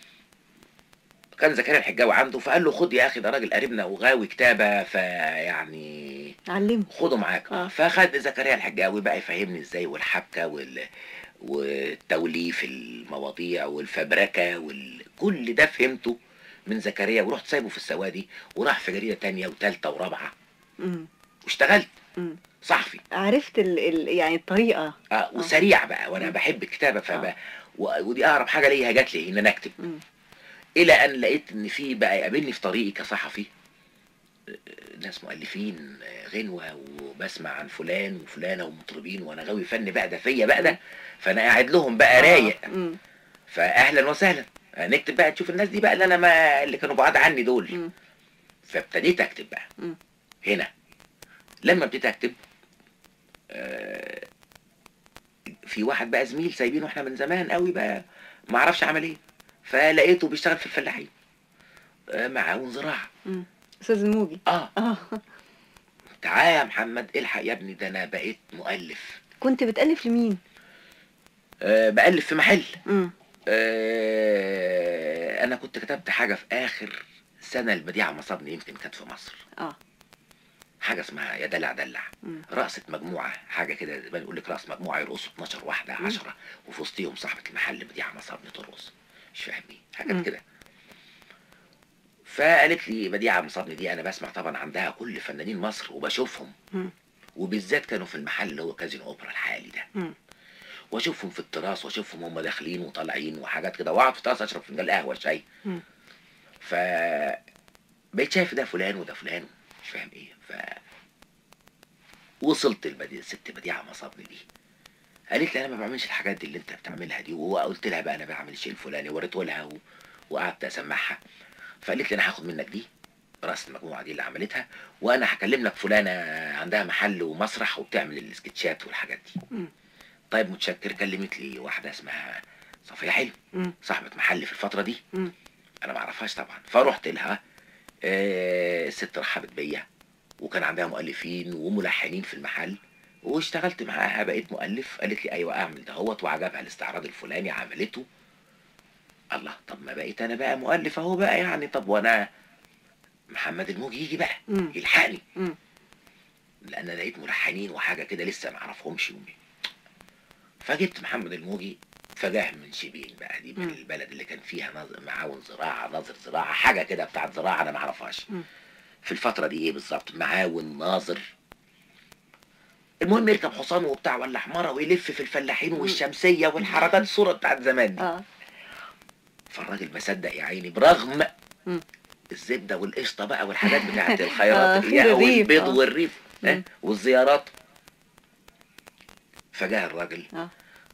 كان زكريا الحجاوي عنده فقال له خد يا اخي ده راجل قريبنا وغاوي كتابه فيعني علمه خده معاك آه. فخد زكريا الحجاوي بقى يفهمني ازاي والحبكه وال والتوليف المواضيع والفبركه وال... كل ده فهمته من زكريا ورحت سايبه في السوادي وراح في جريده تانية وتالتة ورابعه مم. واشتغلت مم. صحفي عرفت ال... ال... يعني الطريقه آه وسريع بقى وانا مم. بحب الكتابه فب... آه. و... ودي اقرب حاجه ليا جات لي ان انا اكتب مم. الى ان لقيت ان في بقى يقابلني في طريقي كصحفي آه، ناس مؤلفين آه، غنوه وبسمع عن فلان وفلانه ومطربين وانا غاوي فن بقى ده فيا بقى ده فانا قاعد لهم بقى رايق آه. مم. فاهلا وسهلا نكتب بقى تشوف الناس دي بقى اللي انا ما اللي كانوا بعاد عني دول مم. فابتديت اكتب بقى مم. هنا لما ابتديت اكتب آه، في واحد بقى زميل سايبينه احنا من زمان قوي بقى ما اعرفش عمل ايه فلقيته بيشتغل في الفلاحين آه، معاون زراعه مم. استاذ الموجي اه اه تعالى يا محمد الحق يا ابني ده انا بقيت مؤلف كنت بتالف لمين أه بألف في محل مم. أه انا كنت كتبت حاجه في اخر سنه البديعه مصابني يمكن كانت في مصر اه حاجه اسمها يا دلع دلع مم. رقصة مجموعة حاجة كده زي ما نقول لك رقص مجموعة يرقصوا 12 واحدة 10 وفي وسطهم صاحبة المحل بديعة مصابني ترقص مش فاهم ايه مم. حاجات كده فقالت لي بديعة مصابني دي انا بسمع طبعا عندها كل فنانين مصر وبشوفهم مم. وبالذات كانوا في المحل اللي هو كازينو اوبرا الحالي ده مم. واشوفهم في التراس واشوفهم هم داخلين وطالعين وحاجات كده واقعد في التراس اشرب فنجان قهوه شاي مم. ف بقيت شايف ده فلان وده فلان مش فاهم ايه ف وصلت البدي... الست بديعه مصابني دي قالت لي انا ما بعملش الحاجات دي اللي انت بتعملها دي وقلت لها بقى انا بعمل الشيء الفلاني وريته لها و... وقعدت اسمعها فقالت لي انا هاخد منك دي راس المجموعه دي اللي عملتها وانا هكلم لك فلانه عندها محل ومسرح وبتعمل السكتشات والحاجات دي مم. طيب متشكر كلمت لي واحده اسمها صفيه حلمي مم. صاحبه محل في الفتره دي مم. انا ما اعرفهاش طبعا فرحت لها آه، الست رحبت بيا وكان عندها مؤلفين وملحنين في المحل واشتغلت معاها بقيت مؤلف قالت لي ايوه اعمل دهوت وعجبها الاستعراض الفلاني عملته الله طب ما بقيت انا بقى مؤلف اهو بقى يعني طب وانا محمد الموجي يجي بقى مم. يلحقني مم. لان أنا لقيت ملحنين وحاجه كده لسه ما اعرفهمش فجبت محمد الموجي فجاه من شبين بقى دي من مم. البلد اللي كان فيها ناظر معاون زراعه ناظر زراعه حاجه كده بتاعت زراعه انا ما اعرفهاش مم. في الفتره دي ايه بالظبط معاون ناظر المهم يركب حصان وبتاع ولا حماره ويلف في الفلاحين والشمسيه والحركات الصوره بتاعت زمان دي اه فالراجل ما صدق يا عيني برغم مم. الزبده والقشطه بقى والحاجات بتاعت آه، الخيرات خير اللي هي الريف، والبيض آه. والريف آه، مم. والزيارات فجاء الراجل اه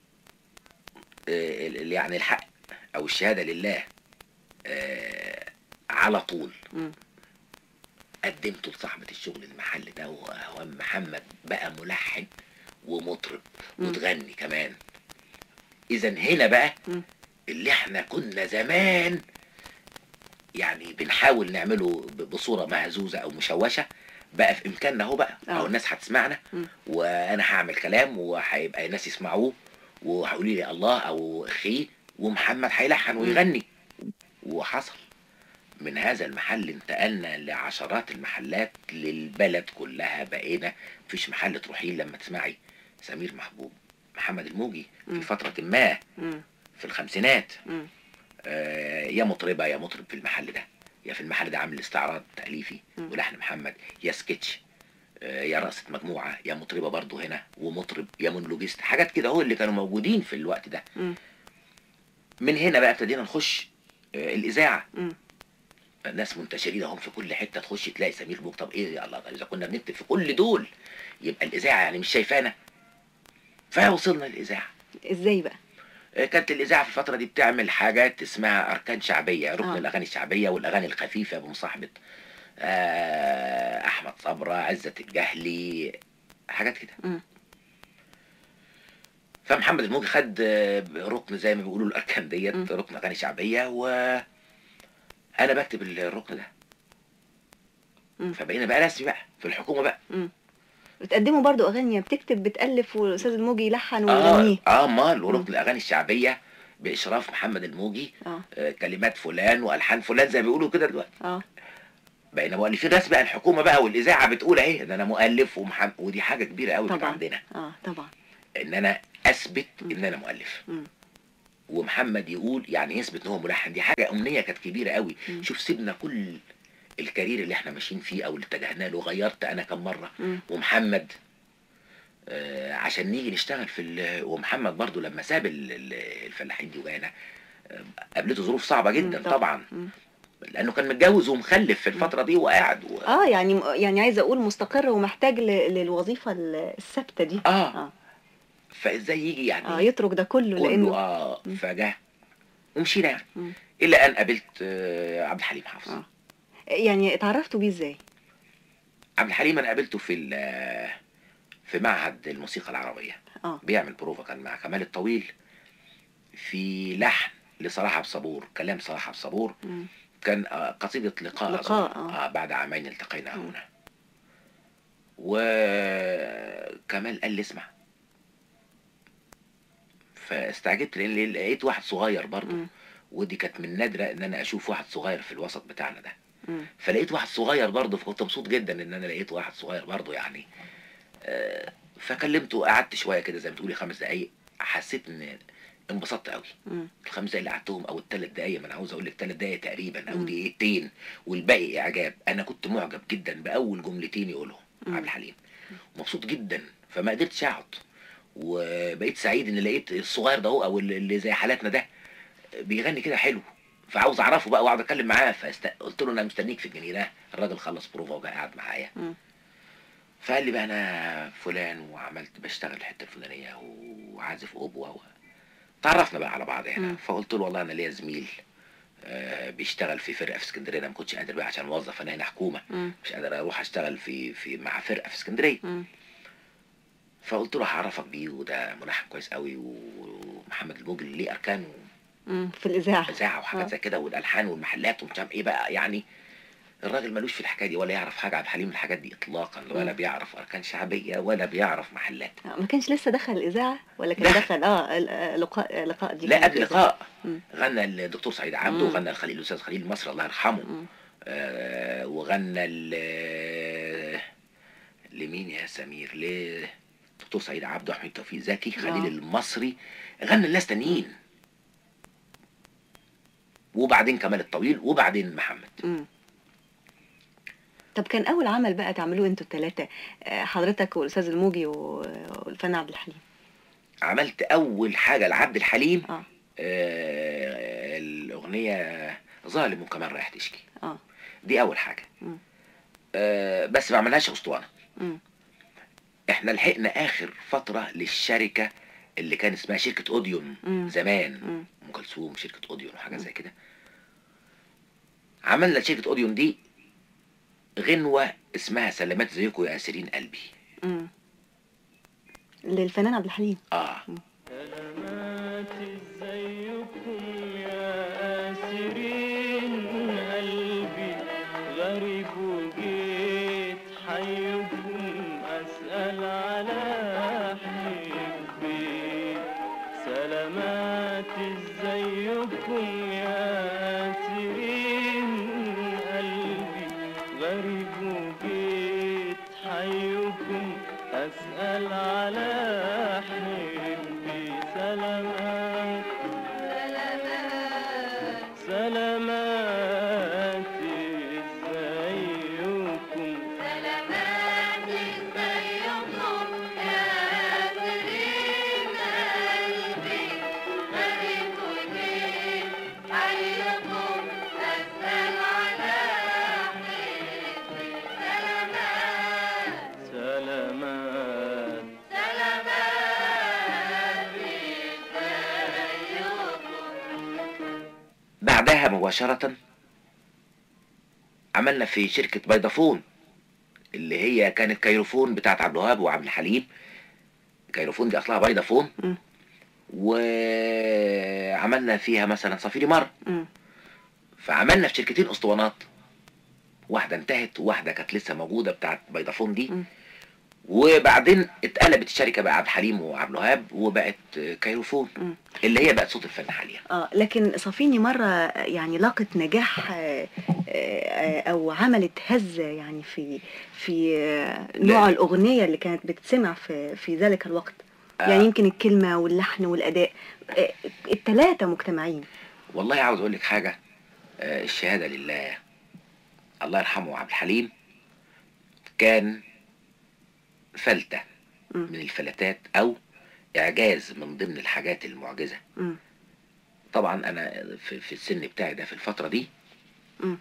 آه، ال- يعني الحق او الشهاده لله آه، على طول مم. قدمته لصاحبة الشغل المحل ده وهو محمد بقى ملحن ومطرب مم. وتغني كمان اذا هنا بقى مم. اللي احنا كنا زمان يعني بنحاول نعمله ب- بصورة مهزوزة او مشوشة بقى في امكاننا اهو بقى آه. او الناس هتسمعنا مم. وانا هعمل كلام وهيبقى الناس يسمعوه وهيقولوا لي الله او اخيه ومحمد هيلحن ويغني وحصل من هذا المحل انتقلنا لعشرات المحلات للبلد كلها بقينا مفيش محل تروحيه لما تسمعي سمير محبوب محمد الموجي في مم. فترة ما مم. في الخمسينات مم. آه، يا مطربة يا مطرب في المحل ده يا في المحل ده عامل استعراض تأليفي مم. ولحن محمد يا سكتش آه، يا رقصة مجموعة يا مطربة برضه هنا ومطرب يا مونولوجيست حاجات كده هو اللي كانوا موجودين في الوقت ده مم. من هنا بقى ابتدينا نخش آه، الإذاعة مم. الناس منتشرين اهم في كل حتة تخش تلاقي سمير بوك طب ايه يا الله طب اذا كنا بنكتب في كل دول يبقى الإذاعة يعني مش شايفانا فوصلنا الإذاعة ازاي بقى آه، كانت الإذاعة في الفترة دي بتعمل حاجات اسمها أركان شعبية ركن آه. الأغاني الشعبية والأغاني الخفيفة بمصاحبة آه، أحمد صبرة عزة الجهلي حاجات كده مم. فمحمد الموجي خد آه، ركن زي ما بيقولوا الأركان ديت مم. ركن أغاني شعبية و أنا بكتب الركن ده مم. فبقينا بقى رسمي بقى في الحكومة بقى مم. بتقدموا برضو اغاني بتكتب بتالف والاستاذ الموجي يلحن اه ويغنيه اه مال مم. وركن الأغاني الشعبية بإشراف محمد الموجي اه آه، كلمات فلان والحان فلان زي ما بيقولوا كده دلوقتي اه بقينا مؤلفين رسمي بقى الحكومه بقى والاذاعه بتقول اهي ده انا مؤلف ومحمد ودي حاجه كبيره قوي كانت طبعا. عندنا اه طبعا ان انا اثبت مم. ان انا مؤلف مم. ومحمد يقول يعني يثبت ان هو ملحن دي حاجه امنيه كانت كبيره قوي مم. شوف سيبنا كل الكارير اللي احنا ماشيين فيه او اللي اتجهنا له غيرت انا كم مره مم. ومحمد آه عشان نيجي نشتغل في ال- ومحمد برضو لما ساب ال- ال- الفلاحين دي وجانا آه، قابلته ظروف صعبه جدا مم. طبعا مم. لانه كان متجوز ومخلف في الفتره دي وقاعد و... اه يعني يعني عايزه اقول مستقر ومحتاج ل- للوظيفه ال- الثابته دي اه اه فازاي يجي يعني اه يترك ده كله كله لانه اه مم. فجاه ومشينا يعني مم. الا ان قابلت آه عبد الحليم حافظ آه. يعني اتعرفتوا بيه ازاي عبد الحليم انا قابلته في ال- في معهد الموسيقى العربيه اه بيعمل بروفا كان مع كمال الطويل في لحن لصلاح عبد الصبور كلام صلاح عبد الصبور مم. كان آه، قصيدة لقاء لقاء، أظن. آه. آه بعد عامين التقينا مم. هنا وكمال قال لي اسمع فاستعجبت لان لقيت واحد صغير برضه مم. ودي كانت من نادرة ان انا اشوف واحد صغير في الوسط بتاعنا ده مم. فلقيت واحد صغير برضه فكنت مبسوط جدا ان انا لقيت واحد صغير برضه يعني آه، فكلمته قعدت شويه كده زي ما تقولي خمس دقايق حسيت ان انبسطت قوي مم. الخمس دقايق اللي قعدتهم او الثلاث دقايق ما انا عاوز اقول لك ثلاث دقايق تقريبا او مم. دقيقتين والباقي اعجاب انا كنت معجب جدا باول جملتين يقولهم مم. عبد الحليم مبسوط جدا فما قدرتش اقعد وبقيت سعيد ان لقيت الصغير ده هو او اللي زي حالاتنا ده بيغني كده حلو فعاوز اعرفه بقى واقعد اتكلم معاه فقلت له انا مستنيك في الجنينه الراجل خلص بروفا وجا قاعد معايا مم. فقال لي بقى انا فلان وعملت بشتغل الحته الفلانيه وعازف اوبوا و... تعرفنا بقى على بعض مم. يعني فقلت له والله انا ليا زميل آه، بيشتغل في فرقه في اسكندريه انا ما كنتش قادر بقى عشان موظف انا هنا حكومه مم. مش قادر اروح اشتغل في في مع فرقه في اسكندريه مم. فقلت له هعرفك بيه وده ملحن كويس قوي ومحمد الموجي ليه اركان مم. في الاذاعه واذاعه آه. وحاجات زي كده والالحان والمحلات ومش عارف ايه بقى يعني الراجل ملوش في الحكايه دي ولا يعرف حاجه عبد الحليم الحاجات دي اطلاقا ولا مم. بيعرف اركان شعبيه ولا بيعرف محلات آه، ما كانش لسه دخل الاذاعه ولا كان دخل. دخل اه ال- آه، لقاء لقاء دي لا كانت قبل الإذاعة. لقاء مم. غنى الدكتور سعيد عبده مم. وغنى الخليل الاستاذ خليل مصر الله يرحمه مم. آه وغنى ال لمين يا سمير ل دكتور سعيد عبده احمد توفيق زكي خليل آه. المصري غنى الناس تانيين وبعدين كمال الطويل وبعدين محمد مم. طب كان اول عمل بقى تعملوه انتوا الثلاثه حضرتك والاستاذ الموجي و- والفنان عبد الحليم عملت اول حاجه لعبد الحليم اه آه الاغنيه ظالم وكمان رايح تشكي اه دي اول حاجه مم. آه بس ما عملناش اسطوانه مم. احنا لحقنا اخر فتره للشركه اللي كان اسمها شركه اوديون مم. زمان مم. ام كلثوم شركه اوديون وحاجه زي كده عملنا شركه اوديون دي غنوه اسمها سلامات زيكم يا اسرين قلبي مم. للفنان عبد الحليم اه سلامات ازيكم يا اسرين قلبي غريب وجيت حيكم اسال على حبي سلامات ازيكم يا اسرين قلبي غريب وجيت حيكم أسأل على حبي سلامات سلامات ازيكم سلامات بعدها مباشرة عملنا في شركة بيضافون اللي هي كانت كيروفون بتاعت عبد الوهاب وعبد الحليم كيروفون دي اصلها بيضافون مم. وعملنا فيها مثلا صفيري مر مم. فعملنا في شركتين اسطوانات واحدة انتهت وواحدة كانت لسه موجودة بتاعت بيضافون دي مم. وبعدين اتقلبت الشركة بقى عبد الحليم وعبد الوهاب وبقت كيروفون مم. اللي هي بقت صوت الفن حاليا اه لكن صفيني مرة يعني لاقت نجاح آه، آه، او عملت هزة يعني في في آه، نوع لا. الاغنية اللي كانت بتسمع في في ذلك الوقت آه. يعني يمكن الكلمة واللحن والاداء آه، التلاتة مجتمعين والله عاوز اقول لك حاجه آه، الشهاده لله الله يرحمه عبد الحليم كان فلته مم. من الفلتات او اعجاز من ضمن الحاجات المعجزه مم. طبعا انا في, في السن بتاعي ده في الفتره دي مم.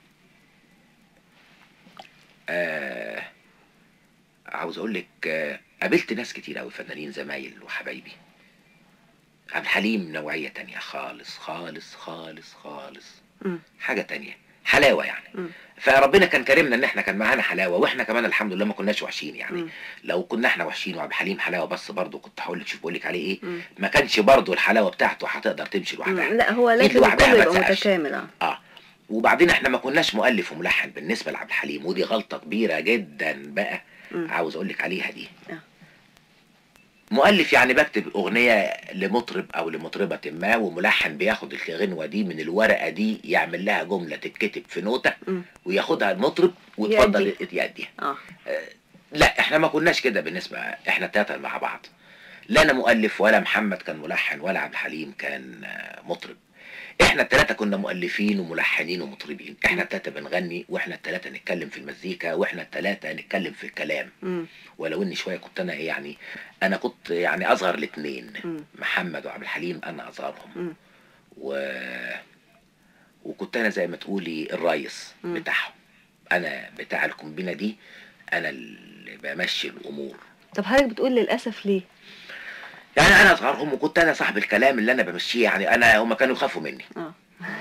آه عاوز اقول لك آه قابلت ناس كتير قوي فنانين زمايل وحبايبي عبد الحليم نوعيه تانية خالص خالص خالص خالص مم. حاجه تانية حلاوه يعني مم. فربنا كان كرمنا ان احنا كان معانا حلاوه واحنا كمان الحمد لله ما كناش وحشين يعني مم. لو كنا احنا وحشين وعبد الحليم حلاوه بس برضه كنت هقول لك شوف بقول لك عليه ايه مم. ما كانش برضه الحلاوه بتاعته هتقدر تمشي مم. لوحدها لا هو إيد لازم لوحدها الكل ما يبقى تسقفش. متكامل اه اه وبعدين احنا ما كناش مؤلف وملحن بالنسبه لعبد الحليم ودي غلطه كبيره جدا بقى مم. عاوز اقول لك عليها دي آه. مؤلف يعني بكتب اغنيه لمطرب او لمطربه ما وملحن بياخد الغنوه دي من الورقه دي يعمل لها جمله تتكتب في نوته مم. وياخدها المطرب ويتفضل يأدي. يأديها اه لا احنا ما كناش كده بالنسبه احنا التلاته مع بعض لا انا مؤلف ولا محمد كان ملحن ولا عبد الحليم كان آه، مطرب احنا التلاته كنا مؤلفين وملحنين ومطربين احنا التلاته بنغني واحنا التلاته نتكلم في المزيكا واحنا التلاته نتكلم في الكلام مم. ولو اني شويه كنت انا ايه يعني انا كنت يعني اصغر الاثنين مم. محمد وعبد الحليم انا اصغرهم مم. و... وكنت انا زي ما تقولي الريس مم. بتاعهم انا بتاع الكومبينه دي انا اللي بمشي الامور طب حضرتك بتقول للاسف ليه؟ يعني انا اصغرهم وكنت انا صاحب الكلام اللي انا بمشيه يعني انا هم كانوا يخافوا مني اه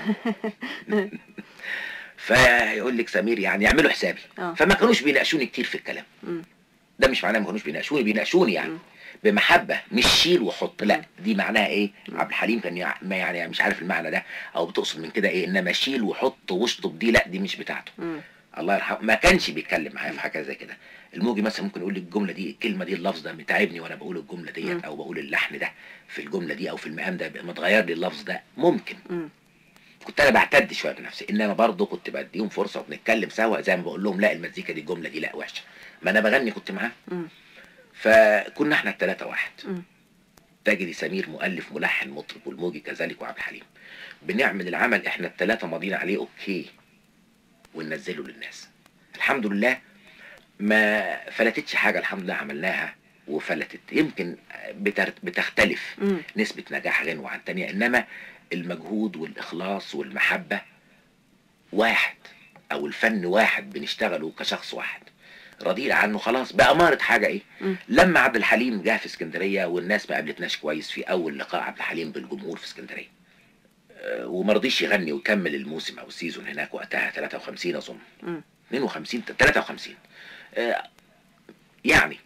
فيقول لك سمير يعني يعملوا حسابي آه. فما كانوش بيناقشوني كتير في الكلام مم. ده مش معناه ما كانوش بيناقشوني بيناقشوني يعني مم. بمحبه مش شيل وحط لا مم. دي معناها ايه عبد الحليم كان يع- ما يعني مش عارف المعنى ده او بتقصد من كده ايه انما شيل وحط واشطب دي لا دي مش بتاعته مم. الله يرحمه ما كانش بيتكلم معايا في حاجه زي كده الموجي مثلا ممكن يقول لي الجمله دي الكلمه دي اللفظ ده متعبني وانا بقول الجمله مم. ديت او بقول اللحن ده في الجمله دي او في المقام ده يبقى متغير لي اللفظ ده ممكن مم. كنت انا بعتد شويه بنفسي انما برضه كنت بديهم فرصه وبنتكلم سوا زي ما بقول لهم لا المزيكا دي الجمله دي لا وحشه ما انا بغني كنت معاه مم. فكنا احنا الثلاثه واحد مم. تاجري سمير مؤلف ملحن مطرب والموجي كذلك وعبد الحليم بنعمل العمل احنا الثلاثه ماضيين عليه اوكي وننزله للناس الحمد لله ما فلتتش حاجه الحمد لله عملناها وفلتت يمكن بتر- بتختلف مم. نسبة نجاح غنوة عن تانية إنما المجهود والإخلاص والمحبة واحد أو الفن واحد بنشتغله كشخص واحد رضينا عنه خلاص بأمارة حاجة إيه مم. لما عبد الحليم جه في اسكندرية والناس ما قابلتناش كويس في أول لقاء عبد الحليم بالجمهور في اسكندرية آه، وما رضيش يغني ويكمل الموسم أو السيزون هناك وقتها 53 أظن مم. 52 53 آه، يعني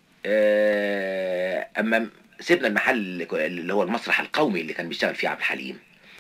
آه، اما سيبنا المحل اللي كو- اللي هو المسرح القومي اللي كان بيشتغل فيه عبد الحليم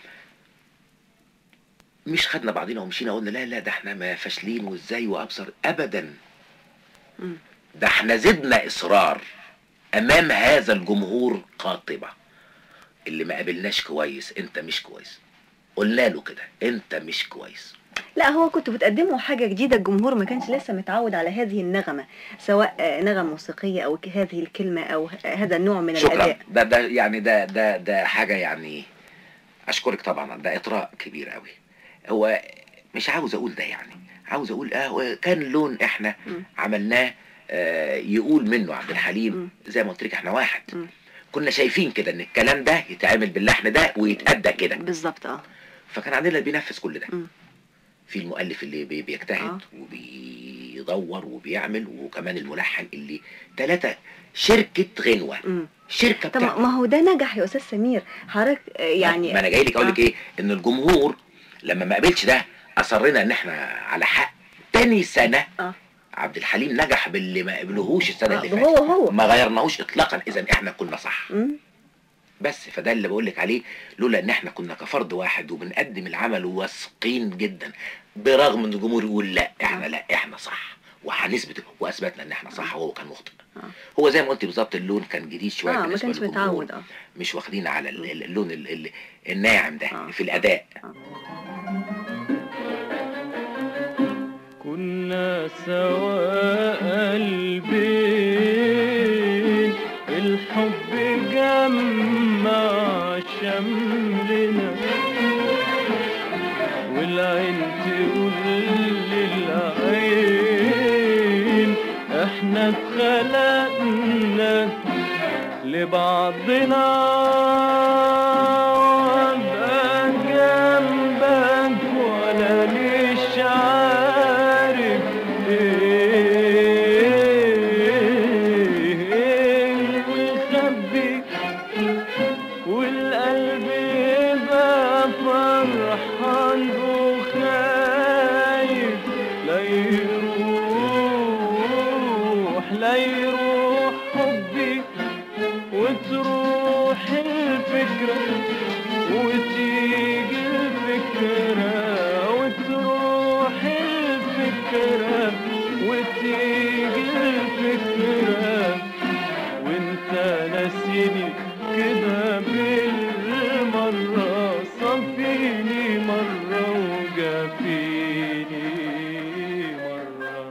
مش خدنا بعضنا ومشينا قلنا لا لا ده احنا ما فاشلين وازاي وابصر ابدا مم. ده احنا زدنا اصرار امام هذا الجمهور قاطبه اللي ما قابلناش كويس انت مش كويس قلنا له كده انت مش كويس لا هو كنتوا بتقدموا حاجة جديدة الجمهور ما كانش لسه متعود على هذه النغمة سواء آه، نغمة موسيقية أو ك- هذه الكلمة أو ه- هذا النوع من شكرا الأداء ده ده يعني ده ده ده حاجه يعني اشكرك طبعا ده اطراء كبير قوي هو مش عاوز اقول ده يعني عاوز اقول اه هو كان لون احنا مم. عملناه آه يقول منه عبد مم. الحليم زي ما قلت لك احنا واحد مم. كنا شايفين كده ان الكلام ده يتعمل باللحن ده ويتأدى كده بالظبط اه فكان عندنا اللي بينفذ كل ده مم. في المؤلف اللي بي- بيجتهد آه. وبيدور وبيعمل وكمان الملحن اللي ثلاثة شركة غنوة مم. شركة طب بتاعت ما هو ده نجح يا أستاذ سمير حضرتك آه، يعني ما انا جاي لك اقول لك آه. ايه ان الجمهور لما ما قابلش ده اصرنا ان احنا على حق تاني سنه آه. عبد الحليم نجح باللي ما قبلوهوش السنه آه، اللي هو فاتت هو ما غيرناهوش اطلاقا اذا احنا كنا صح مم. بس فده اللي بقول لك عليه لولا ان احنا كنا كفرد واحد وبنقدم العمل واثقين جدا برغم ان الجمهور يقول لا احنا لا احنا صح وهنثبت واثبتنا ان احنا صح وهو كان مخطئ آه. هو زي ما قلت بالظبط اللون كان جديد شويه اه ما بالنسبة كانش للجمهور. متعود اه مش واخدين على ال- ال- اللون ال- ال- الناعم ده آه. في الاداء كنا سواء قلبين الحب جمع شملنا والعين تقول للعين احنا اتخلقنا لبعضنا وابقى جنبك ولا مش عارف ايه مخبي والقلب يبقى فرحان وخايف لا يروح لا يروح حبي وتروح الفكرة وتيجي الفكرة وتروح الفكرة وتيجي الفكرة وانت ناسيني كده بالمرة صفيني مرة وجافيني مرة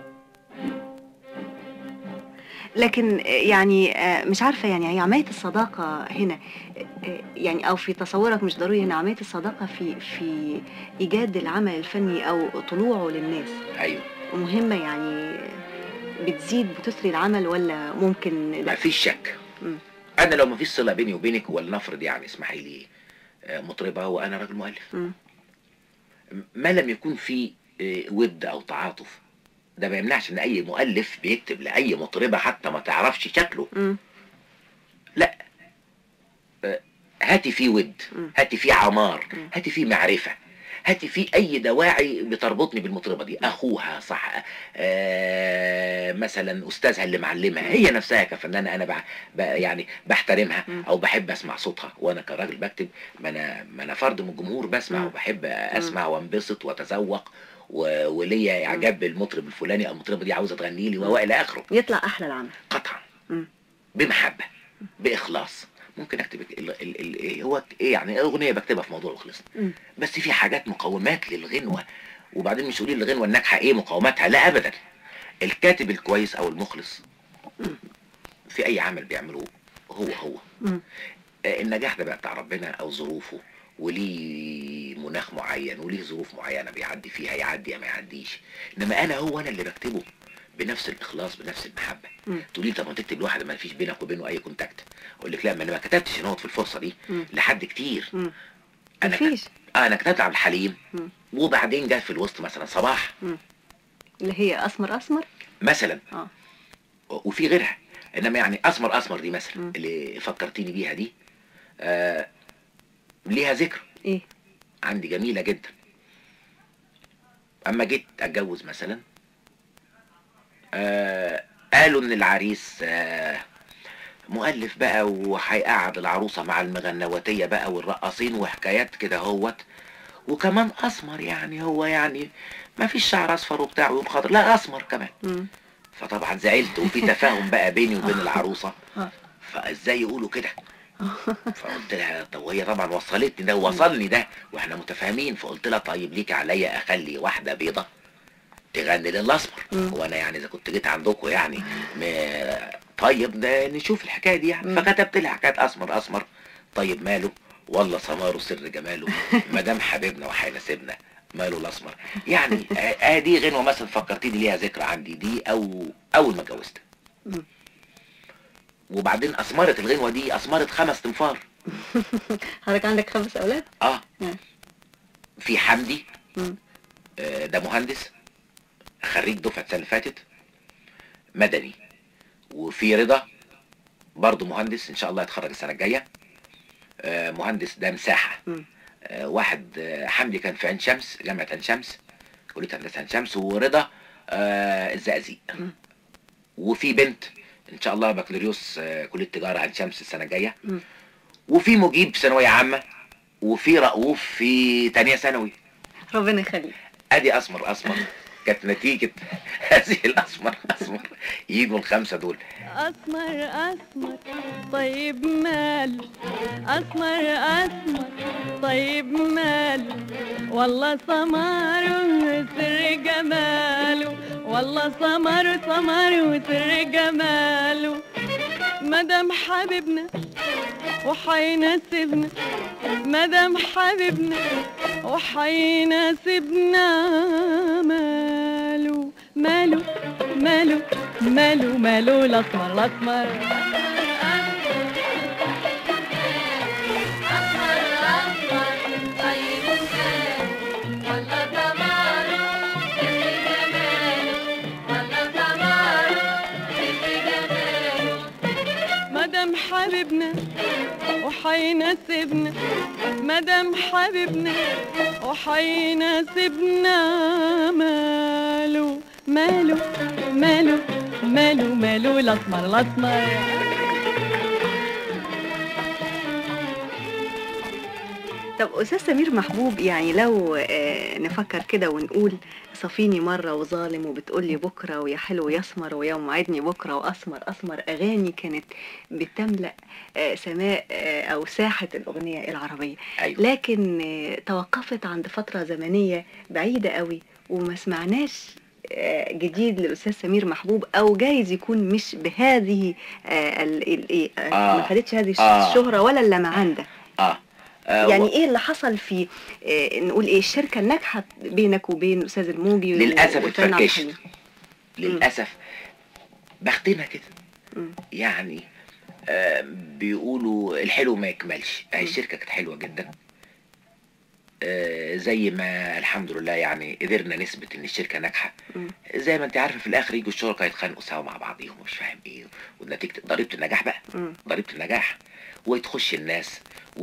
لكن آه، يعني آه، مش عارفة يعني هي عملية الصداقة هنا آه، يعني أو في تصورك مش ضروري هنا عملية الصداقة في في إيجاد العمل الفني أو طلوعه للناس ايوه مهمة يعني بتزيد بتثري العمل ولا ممكن ما لا فيش شك مم. انا لو ما فيش صله بيني وبينك ولنفرض يعني اسمحي لي آه، مطربه وانا راجل مؤلف مم. ما لم يكون في آه، ود او تعاطف ده ما يمنعش ان اي مؤلف بيكتب لاي مطربه حتى ما تعرفش شكله مم. لا آه، هاتي فيه ود مم. هاتي فيه عمار مم. هاتي فيه معرفة هاتي فيه أي دواعي بتربطني بالمطربة دي أخوها صح آه مثلا أستاذها اللي معلمها هي نفسها كفنانة أنا بع... ب... يعني بحترمها مم. أو بحب أسمع صوتها وأنا كراجل بكتب ما أنا ما أنا فرد من الجمهور بسمع مم. وبحب أسمع وأنبسط وأتذوق و... وليا إعجاب بالمطرب الفلاني أو المطربة دي عاوزة تغني لي وإلى آخره يطلع أحلى العمل قطعا مم. بمحبه باخلاص ممكن اكتب ال ال ال إيه هو ايه يعني اغنيه بكتبها في موضوع وخلصت مم. بس في حاجات مقومات للغنوه وبعدين مش تقولي الغنوه الناجحه ايه مقوماتها لا ابدا الكاتب الكويس او المخلص في اي عمل بيعمله هو هو مم. آه، النجاح ده بقى بتاع ربنا او ظروفه وليه مناخ معين وليه ظروف معينه بيعدي فيها يعدي يا ما يعديش انما انا هو انا اللي بكتبه بنفس الاخلاص بنفس المحبه مم. تقولي طب ما تكتب لواحد ما فيش بينك وبينه اي كونتاكت اقول لك لا ما انا ما كتبتش نوت في الفرصه دي مم. لحد كتير مم. انا مفيش آه انا كتبت عبد الحليم مم. وبعدين جت في الوسط مثلا صباح اللي هي اسمر اسمر مثلا اه وفي غيرها انما يعني اسمر اسمر دي مثلا مم. اللي فكرتيني بيها دي آه ليها ذكر ايه عندي جميله جدا اما جيت اتجوز مثلا آه قالوا ان العريس آه مؤلف بقى وهيقعد العروسه مع المغنواتيه بقى والرقاصين وحكايات كده هوت وكمان اسمر يعني هو يعني ما فيش شعر اصفر وبتاع ويوم خضر لا اسمر كمان مم. فطبعا زعلت وفي تفاهم بقى بيني وبين العروسه آه. فازاي يقولوا كده فقلت لها طب وهي طبعا وصلتني ده ووصلني ده واحنا متفاهمين فقلت لها طيب ليك عليا اخلي واحده بيضه تغني للاسمر مم. وانا يعني اذا كنت جيت عندكم يعني م... طيب ده نشوف الحكايه دي يعني مم. فكتبت لها حكايه اسمر اسمر طيب ماله والله سماره سر جماله ما دام حبيبنا وهيناسبنا ماله الاسمر يعني آه آه دي غنوه مثلا فكرتني ليها ذكرى عندي دي او اول ما اتجوزت مم. وبعدين اثمرت الغنوه دي اثمرت خمس تنفار حضرتك عندك خمس اولاد اه مم. في حمدي مم. آه، ده مهندس خريج دفعة السنة اللي فاتت مدني وفي رضا برضه مهندس ان شاء الله يتخرج السنة الجاية آه، مهندس ده مساحة مم. آه، واحد آه، حمدي كان في عين شمس جامعة عين شمس كلية هندسة عين شمس ورضا آه، الزقازيق مم. وفي بنت ان شاء الله بكالوريوس آه، كلية تجارة عين شمس السنة الجاية مم. وفي مجيب ثانوية عامة وفي رؤوف في تانية ثانوي ربنا يخليك ادي اسمر اسمر كانت نتيجة هذه الاسمر اسمر يجوا الخمسة دول أسمر أسمر طيب ماله أسمر أسمر طيب ماله والله سمر وسر جماله والله سمر سمر وسر جماله مدام حبيبنا وحيناسبنا مدام حبيبنا وحيناسبنا ماله ماله ماله ماله ماله الاسمر الاسمر مدام حبيبنا وحيناسبنا مدام حبيبنا وحيناسبنا ماله ماله ماله ماله ماله الاسمر الاسمر طب استاذ سمير محبوب يعني لو آه، نفكر كده ونقول صفيني مره وظالم وبتقولي بكره ويا حلو يسمر ويوم عدني بكره واسمر اسمر اغاني كانت بتملا آه، سماء آه، او ساحه الاغنيه العربيه ايوه لكن آه، توقفت عند فتره زمنيه بعيده قوي وما سمعناش آه، جديد للاستاذ سمير محبوب او جايز يكون مش بهذه آه، ال- ال- إيه، آه، آه. ما خدتش هذه آه. الشهره ولا اللمعان ده اه, آه يعني و- ايه اللي حصل في إيه نقول ايه الشركه الناجحه بينك وبين الاستاذ الموجي للأسف والفنان عبد اتفركشت. الحليم؟ للاسف بختنا كده مم. يعني آه بيقولوا الحلو ما يكملش هي مم. الشركة كانت حلوة جدا آه زي ما الحمد لله يعني قدرنا نثبت ان الشركة ناجحة مم. زي ما انت عارفه في الاخر يجوا الشركاء يتخانقوا سوا مع بعضيهم مش فاهم ايه ونتيجة ضريبة النجاح بقى مم. ضريبة النجاح وتخش الناس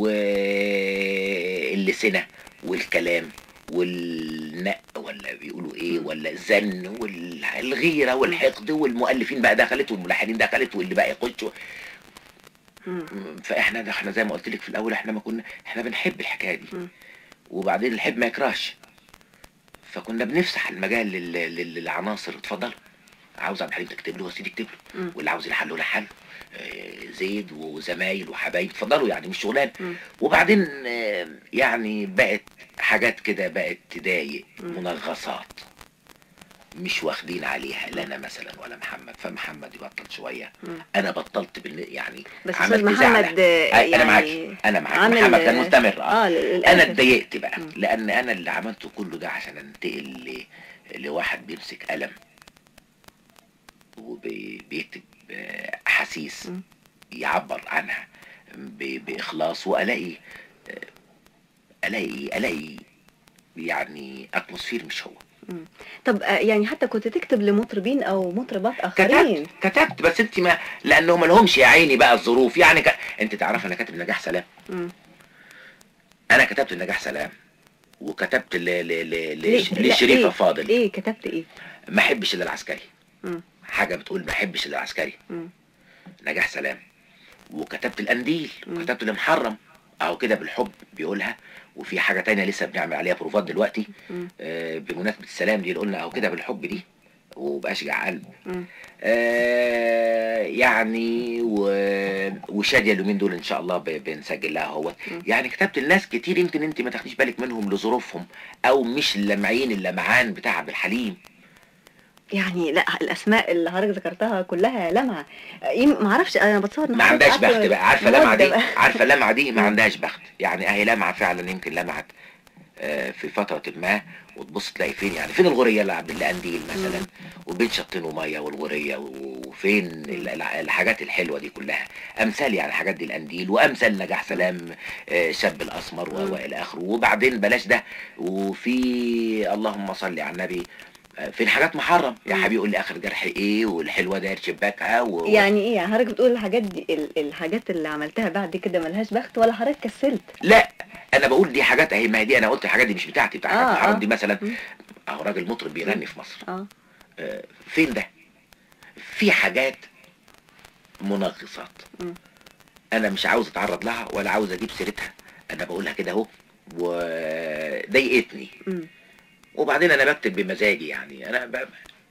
واللسنة والكلام والنق ولا بيقولوا ايه ولا الزن والغيرة والحقد والمؤلفين بقى دخلت والملحنين دخلت واللي بقى يخشوا مم. فاحنا ده احنا زي ما قلت لك في الاول احنا ما كنا احنا بنحب الحكايه دي مم. وبعدين الحب ما يكرهش فكنا بنفسح المجال لل- لل- للعناصر اتفضلوا عاوز عبد الحليم تكتب له وسيدي يكتب له مم. واللي عاوز يلحن له لحن له. آه، زيد وزمايل وحبايب اتفضلوا يعني مش شغلان مم. وبعدين آه، يعني بقت حاجات كده بقت تضايق مم. منغصات مش واخدين عليها لا انا مثلا ولا محمد فمحمد يبطل شويه مم. انا بطلت بالن... يعني بس عملت استاذ محمد زعلة. آه، أي- انا يعني معاك انا معاك عامل- محمد كان مستمر اه اه للأسف. انا اتضايقت بقى مم. لان انا اللي عملته كله ده عشان انتقل ل... لواحد بيمسك قلم وبيكتب احاسيس مم. يعبر عنها ب... باخلاص والاقي آه، الاقي الاقي يعني اتموسفير مش هو طب آه، يعني حتى كنت تكتب لمطربين او مطربات اخرين كتبت كتبت بس انت ما لانه ما لهمش يا عيني بقى الظروف يعني ك... انت تعرف انا كاتب نجاح سلام مم. انا كتبت نجاح سلام وكتبت ل... ل... ل... ليه؟ ل... لا، لشريفه إيه؟ فاضل ايه كتبت ايه ما احبش الا العسكري مم. حاجه بتقول ما احبش الا العسكري مم. نجاح سلام وكتبت القنديل مم. وكتبت المحرم اهو كده بالحب بيقولها وفي حاجه تانية لسه بنعمل عليها بروفات دلوقتي مم. آه بمناسبه السلام دي اللي قلنا اهو كده بالحب دي وباشجع قلب مم. آه يعني و... وشاديه اليومين دول ان شاء الله ب... بنسجل لها هو مم. يعني كتبت لناس كتير يمكن انت ما تاخديش بالك منهم لظروفهم او مش اللمعين اللمعان بتاع عبد الحليم يعني لا الاسماء اللي حضرتك ذكرتها كلها لمعه ما اعرفش انا بتصور إن ما حضرتك عندهاش قعدت بخت بقى عارفه مدة لمعه دي بقى. عارفه لمعه دي ما مم. عندهاش بخت يعني اهي لمعه فعلا يمكن لمعت آه، في فترة ما وتبص تلاقي فين يعني فين الغورية اللي عبد الله قنديل مثلا وبين شطين ومية والغورية وفين ال- ال- الحاجات الحلوة دي كلها أمثال يعني الحاجات دي القنديل وأمثال نجاح سلام آه، شاب الأسمر و- مم. وإلى آخره وبعدين بلاش ده وفي اللهم صل على النبي آه، فين حاجات محرم يا مم. حبيبي يقول لي آخر جرح إيه والحلوة داير شباكها و... يعني ايه يعني حضرتك بتقول الحاجات دي ال- الحاجات اللي عملتها بعد كده ملهاش بخت ولا حضرتك كسلت لا انا بقول دي حاجات اهي ما هي دي انا قلت الحاجات دي مش بتاعتي بتاع آه، حاجات محرم آه. دي مثلا مم. اهو راجل مطرب بيغني في مصر اه آه، فين ده في حاجات منغصات مم. انا مش عاوز اتعرض لها ولا عاوز اجيب سيرتها انا بقولها كده اهو وضايقتني مم. وبعدين انا بكتب بمزاجي يعني انا ب...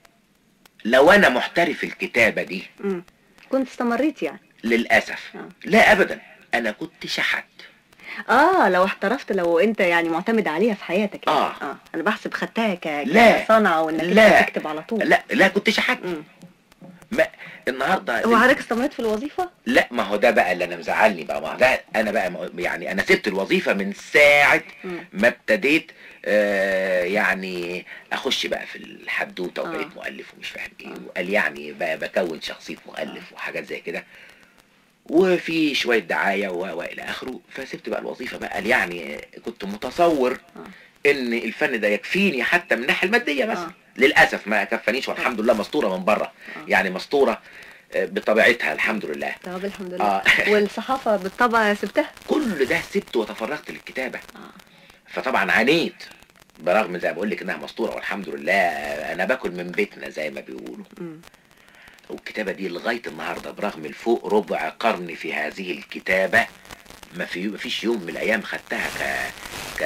لو انا محترف الكتابه دي مم. كنت استمريت يعني للاسف آه. لا ابدا انا كنت شحت اه لو احترفت لو انت يعني معتمد عليها في حياتك يعني. آه. اه انا بحسب خدتها ك... لا. كصنعه وانك لا. انت تكتب على طول لا لا كنت شحت مم. ما النهارده هو حضرتك استمريت في الوظيفه لا ما هو ده بقى اللي انا مزعلني بقى ما هو ده انا بقى ما- يعني انا سبت الوظيفه من ساعه مم. ما ابتديت آه يعني اخش بقى في الحدوته آه. وبقيت مؤلف ومش فاهم ايه آه. وقال يعني بقى بكون شخصيه مؤلف وحاجات زي كده وفي شويه دعايه و- والى اخره فسبت بقى الوظيفه بقى قال يعني كنت متصور آه. ان الفن ده يكفيني حتى من الناحيه الماديه مثلا آه. للاسف ما كفانيش والحمد لله مستوره من بره آه. يعني مستوره آه، بطبيعتها الحمد لله طب الحمد لله اه والصحافه بالطبع سبتها كل ده سبته وتفرغت للكتابه اه فطبعا عانيت برغم زي ما بقول لك انها مستوره والحمد لله انا باكل من بيتنا زي ما بيقولوا مم. والكتابه دي لغايه النهارده برغم الفوق ربع قرن في هذه الكتابه ما في ما فيش يوم من الايام خدتها ك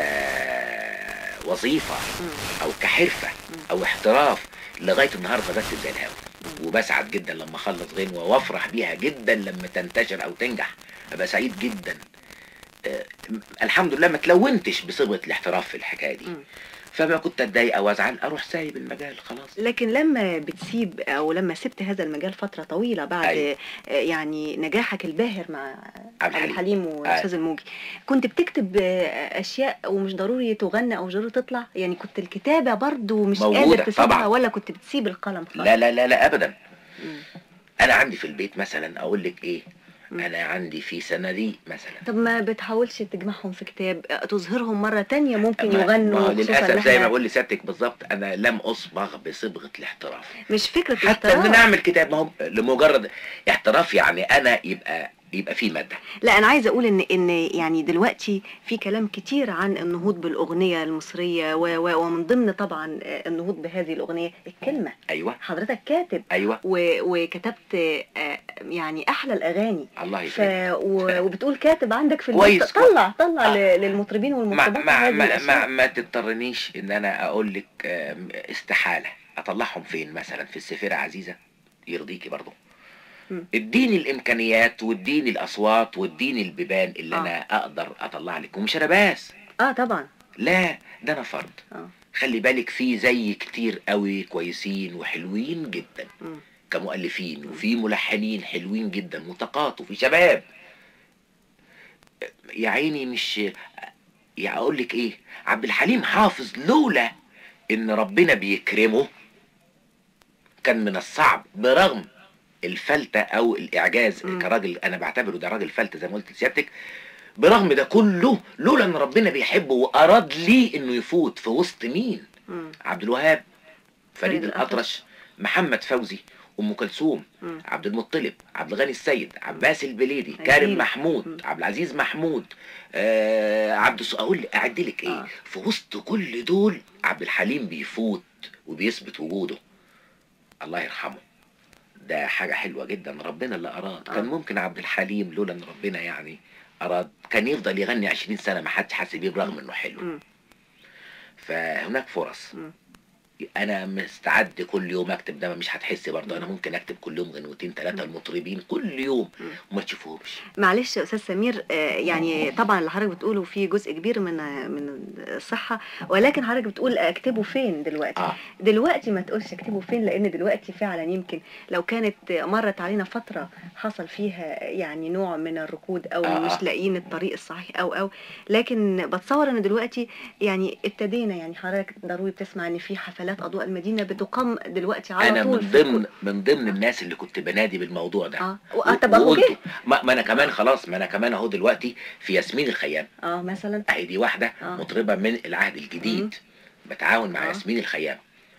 ك وظيفه مم. او كحرفه او احتراف لغايه النهارده بكتب زي الهوا وبسعد جدا لما اخلص غنوه وافرح بيها جدا لما تنتشر او تنجح ابقى سعيد جدا آه، الحمد لله ما تلونتش بصبغه الاحتراف في الحكايه دي مم. فما كنت اتضايق او ازعل اروح سايب المجال خلاص لكن لما بتسيب او لما سبت هذا المجال فتره طويله بعد أيوة. آه، يعني نجاحك الباهر مع عبد عبد الحليم. الحليم والاستاذ الموجي كنت بتكتب آه، اشياء ومش ضروري تغنى او مش ضروري تطلع يعني كنت الكتابه برضو مش موجودة قادر تسيبها طبعاً. ولا كنت بتسيب القلم خالص لا لا لا لا ابدا مم. انا عندي في البيت مثلا اقول لك ايه مم. انا عندي في سنري مثلا طب ما بتحاولش تجمعهم في كتاب آه، تظهرهم مره تانية ممكن ما- ما يغنوا هو خصوصاً للاسف إن زي إحنا- ما بقول لسيادتك بالظبط انا لم اصبغ بصبغه الاحتراف مش فكره حتى ان الاحتراف انا اعمل كتاب ما هو لمجرد احتراف يعني انا يبقى يبقى فيه ماده لا انا عايزه اقول ان ان يعني دلوقتي في كلام كتير عن النهوض بالاغنيه المصريه و و ومن ضمن طبعا آه، النهوض بهذه الاغنيه الكلمه ايوه حضرتك كاتب ايوه و وكتبت آه، يعني احلى الاغاني الله ف يسلمك و- وبتقول كاتب عندك في كويس، البيت طلع طلع آه. ل- للمطربين ما والمطربات ما هذه ما, ما, الأشياء. ما تضطرنيش ان انا اقول لك آم، استحاله اطلعهم فين مثلا في السفيره عزيزه يرضيكي برضو مم. اديني الامكانيات واديني الاصوات واديني البيبان اللي آه. انا اقدر اطلع لك ومش انا بس اه طبعا لا ده انا فرد اه خلي بالك في زي كتير قوي كويسين وحلوين جدا مم. كمؤلفين وفي ملحنين حلوين جدا متقاط وفي شباب يا عيني مش يا اقول لك ايه عبد الحليم حافظ لولا ان ربنا بيكرمه كان من الصعب برغم الفلتة او الاعجاز مم. كراجل انا بعتبره ده راجل فلتة زي ما قلت لسيادتك برغم ده كله لولا ان ربنا بيحبه واراد ليه انه يفوت في وسط مين مم. عبد الوهاب فريد فريد الأطرش. الأطرش محمد فوزي أم كلثوم مم. عبد المطلب عبد الغني السيد عباس البليدي جميل. كارم مم. محمود عبد العزيز محمود آه عبد الص... اقول اعد لك ايه آه. في وسط كل دول عبد الحليم بيفوت وبيثبت وجوده الله يرحمه ده حاجة حلوة جدا ربنا اللي أراد آه. كان ممكن عبد الحليم لولا إن ربنا يعني أراد كان يفضل يغني عشرين سنة ما حدش حاسس بيه برغم إنه حلو مم. فهناك فرص مم. انا مستعد كل يوم اكتب ده مش هتحسي برضه انا ممكن اكتب كل يوم غنوتين ثلاثه المطربين كل يوم مم. وما تشوفوهمش معلش يا استاذ سمير آه، يعني طبعا اللي حضرتك بتقوله فيه جزء كبير من من الصحه ولكن حضرتك بتقول اكتبه فين دلوقتي اه دلوقتي ما تقولش اكتبه فين لان دلوقتي فعلا يمكن لو كانت مرت علينا فتره حصل فيها يعني نوع من الركود او آه. مش لاقيين الطريق الصحيح او او لكن بتصور ان دلوقتي يعني ابتدينا يعني حضرتك ضروري بتسمع ان في حفلات اضواء المدينه بتقام دلوقتي على انا طول من في ضمن كل- من ضمن الناس اللي كنت بنادي بالموضوع ده اه و- طب اهو وقلته. جه ما, ما انا كمان خلاص ما انا كمان اهو دلوقتي في ياسمين الخيام اه مثلا اهي دي واحده آه. مطربه من العهد الجديد بتعاون مع آه. ياسمين الخيام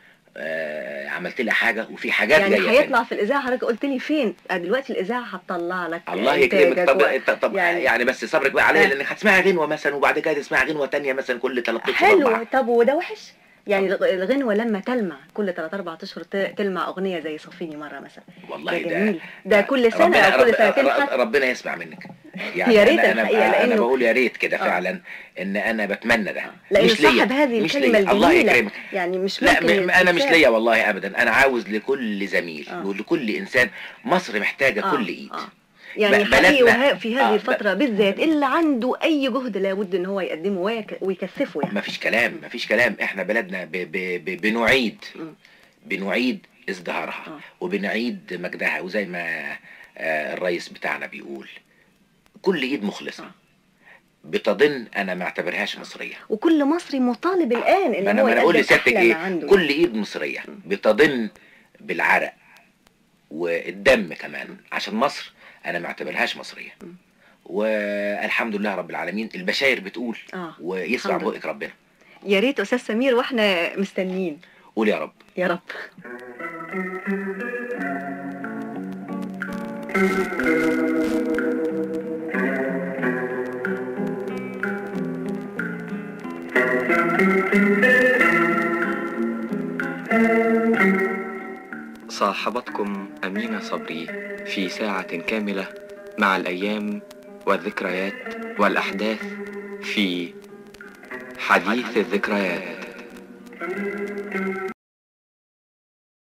آه عملت لها حاجه وفي حاجات يعني جايه هيطلع في الاذاعه حضرتك قلت لي فين آه، دلوقتي الاذاعه هتطلع لك الله إنتاجك يكرمك طب و- طب, طب يعني- يعني, بس صبرك بقى عليا آه. لانك هتسمعي غنوه مثلا وبعد كده تسمعي غنوه تانية مثلا كل 3 حلو طب وده وحش يعني الغ- الغنوه لما تلمع كل 3 4 اشهر ت- تلمع اغنيه زي صفيني مره مثلا والله ده ده جميل ده كل سنه ربنا او كل رب- سنتين رب- حتى ربنا يسمع منك يا ريت أنا أنا الحقيقة، ب- انا لأنه- بقول يا ريت كده آه. فعلا ان انا بتمنى ده لان مش ليا صاحب هذه مش الكلمه ليا الله الجميله يكرمك يعني مش لا ممكن م- انا مش تنساه. ليا والله ابدا انا عاوز لكل زميل آه. ولكل انسان مصر محتاجه آه، كل ايد آه. يعني ب- حقيقي بلدنا- وه- في هذه آه، ب- الفتره بالذات اللي عنده اي جهد لابد ان هو يقدمه ويك- ويكثفه يعني ما فيش كلام ما فيش كلام احنا بلدنا ب ب ب بنعيد مم. بنعيد ازدهارها آه. وبنعيد مجدها وزي ما آه، الرئيس بتاعنا بيقول كل ايد مخلصه آه. بتضن انا ما اعتبرهاش مصريه وكل مصري مطالب الان ان ما انا هو ما انا اقول يقدم لسيادتك احلى ما ايه عنده كل ايد مصريه بتضن بالعرق والدم كمان عشان مصر انا ما اعتبرهاش مصريه والحمد لله رب العالمين البشاير بتقول آه، ويسمع الحمد لله. بقك ربنا يا ريت استاذ سمير واحنا مستنيين قول يا رب يا رب صاحبتكم أمينة صبري في ساعة كاملة مع الأيام والذكريات والأحداث في حديث الذكريات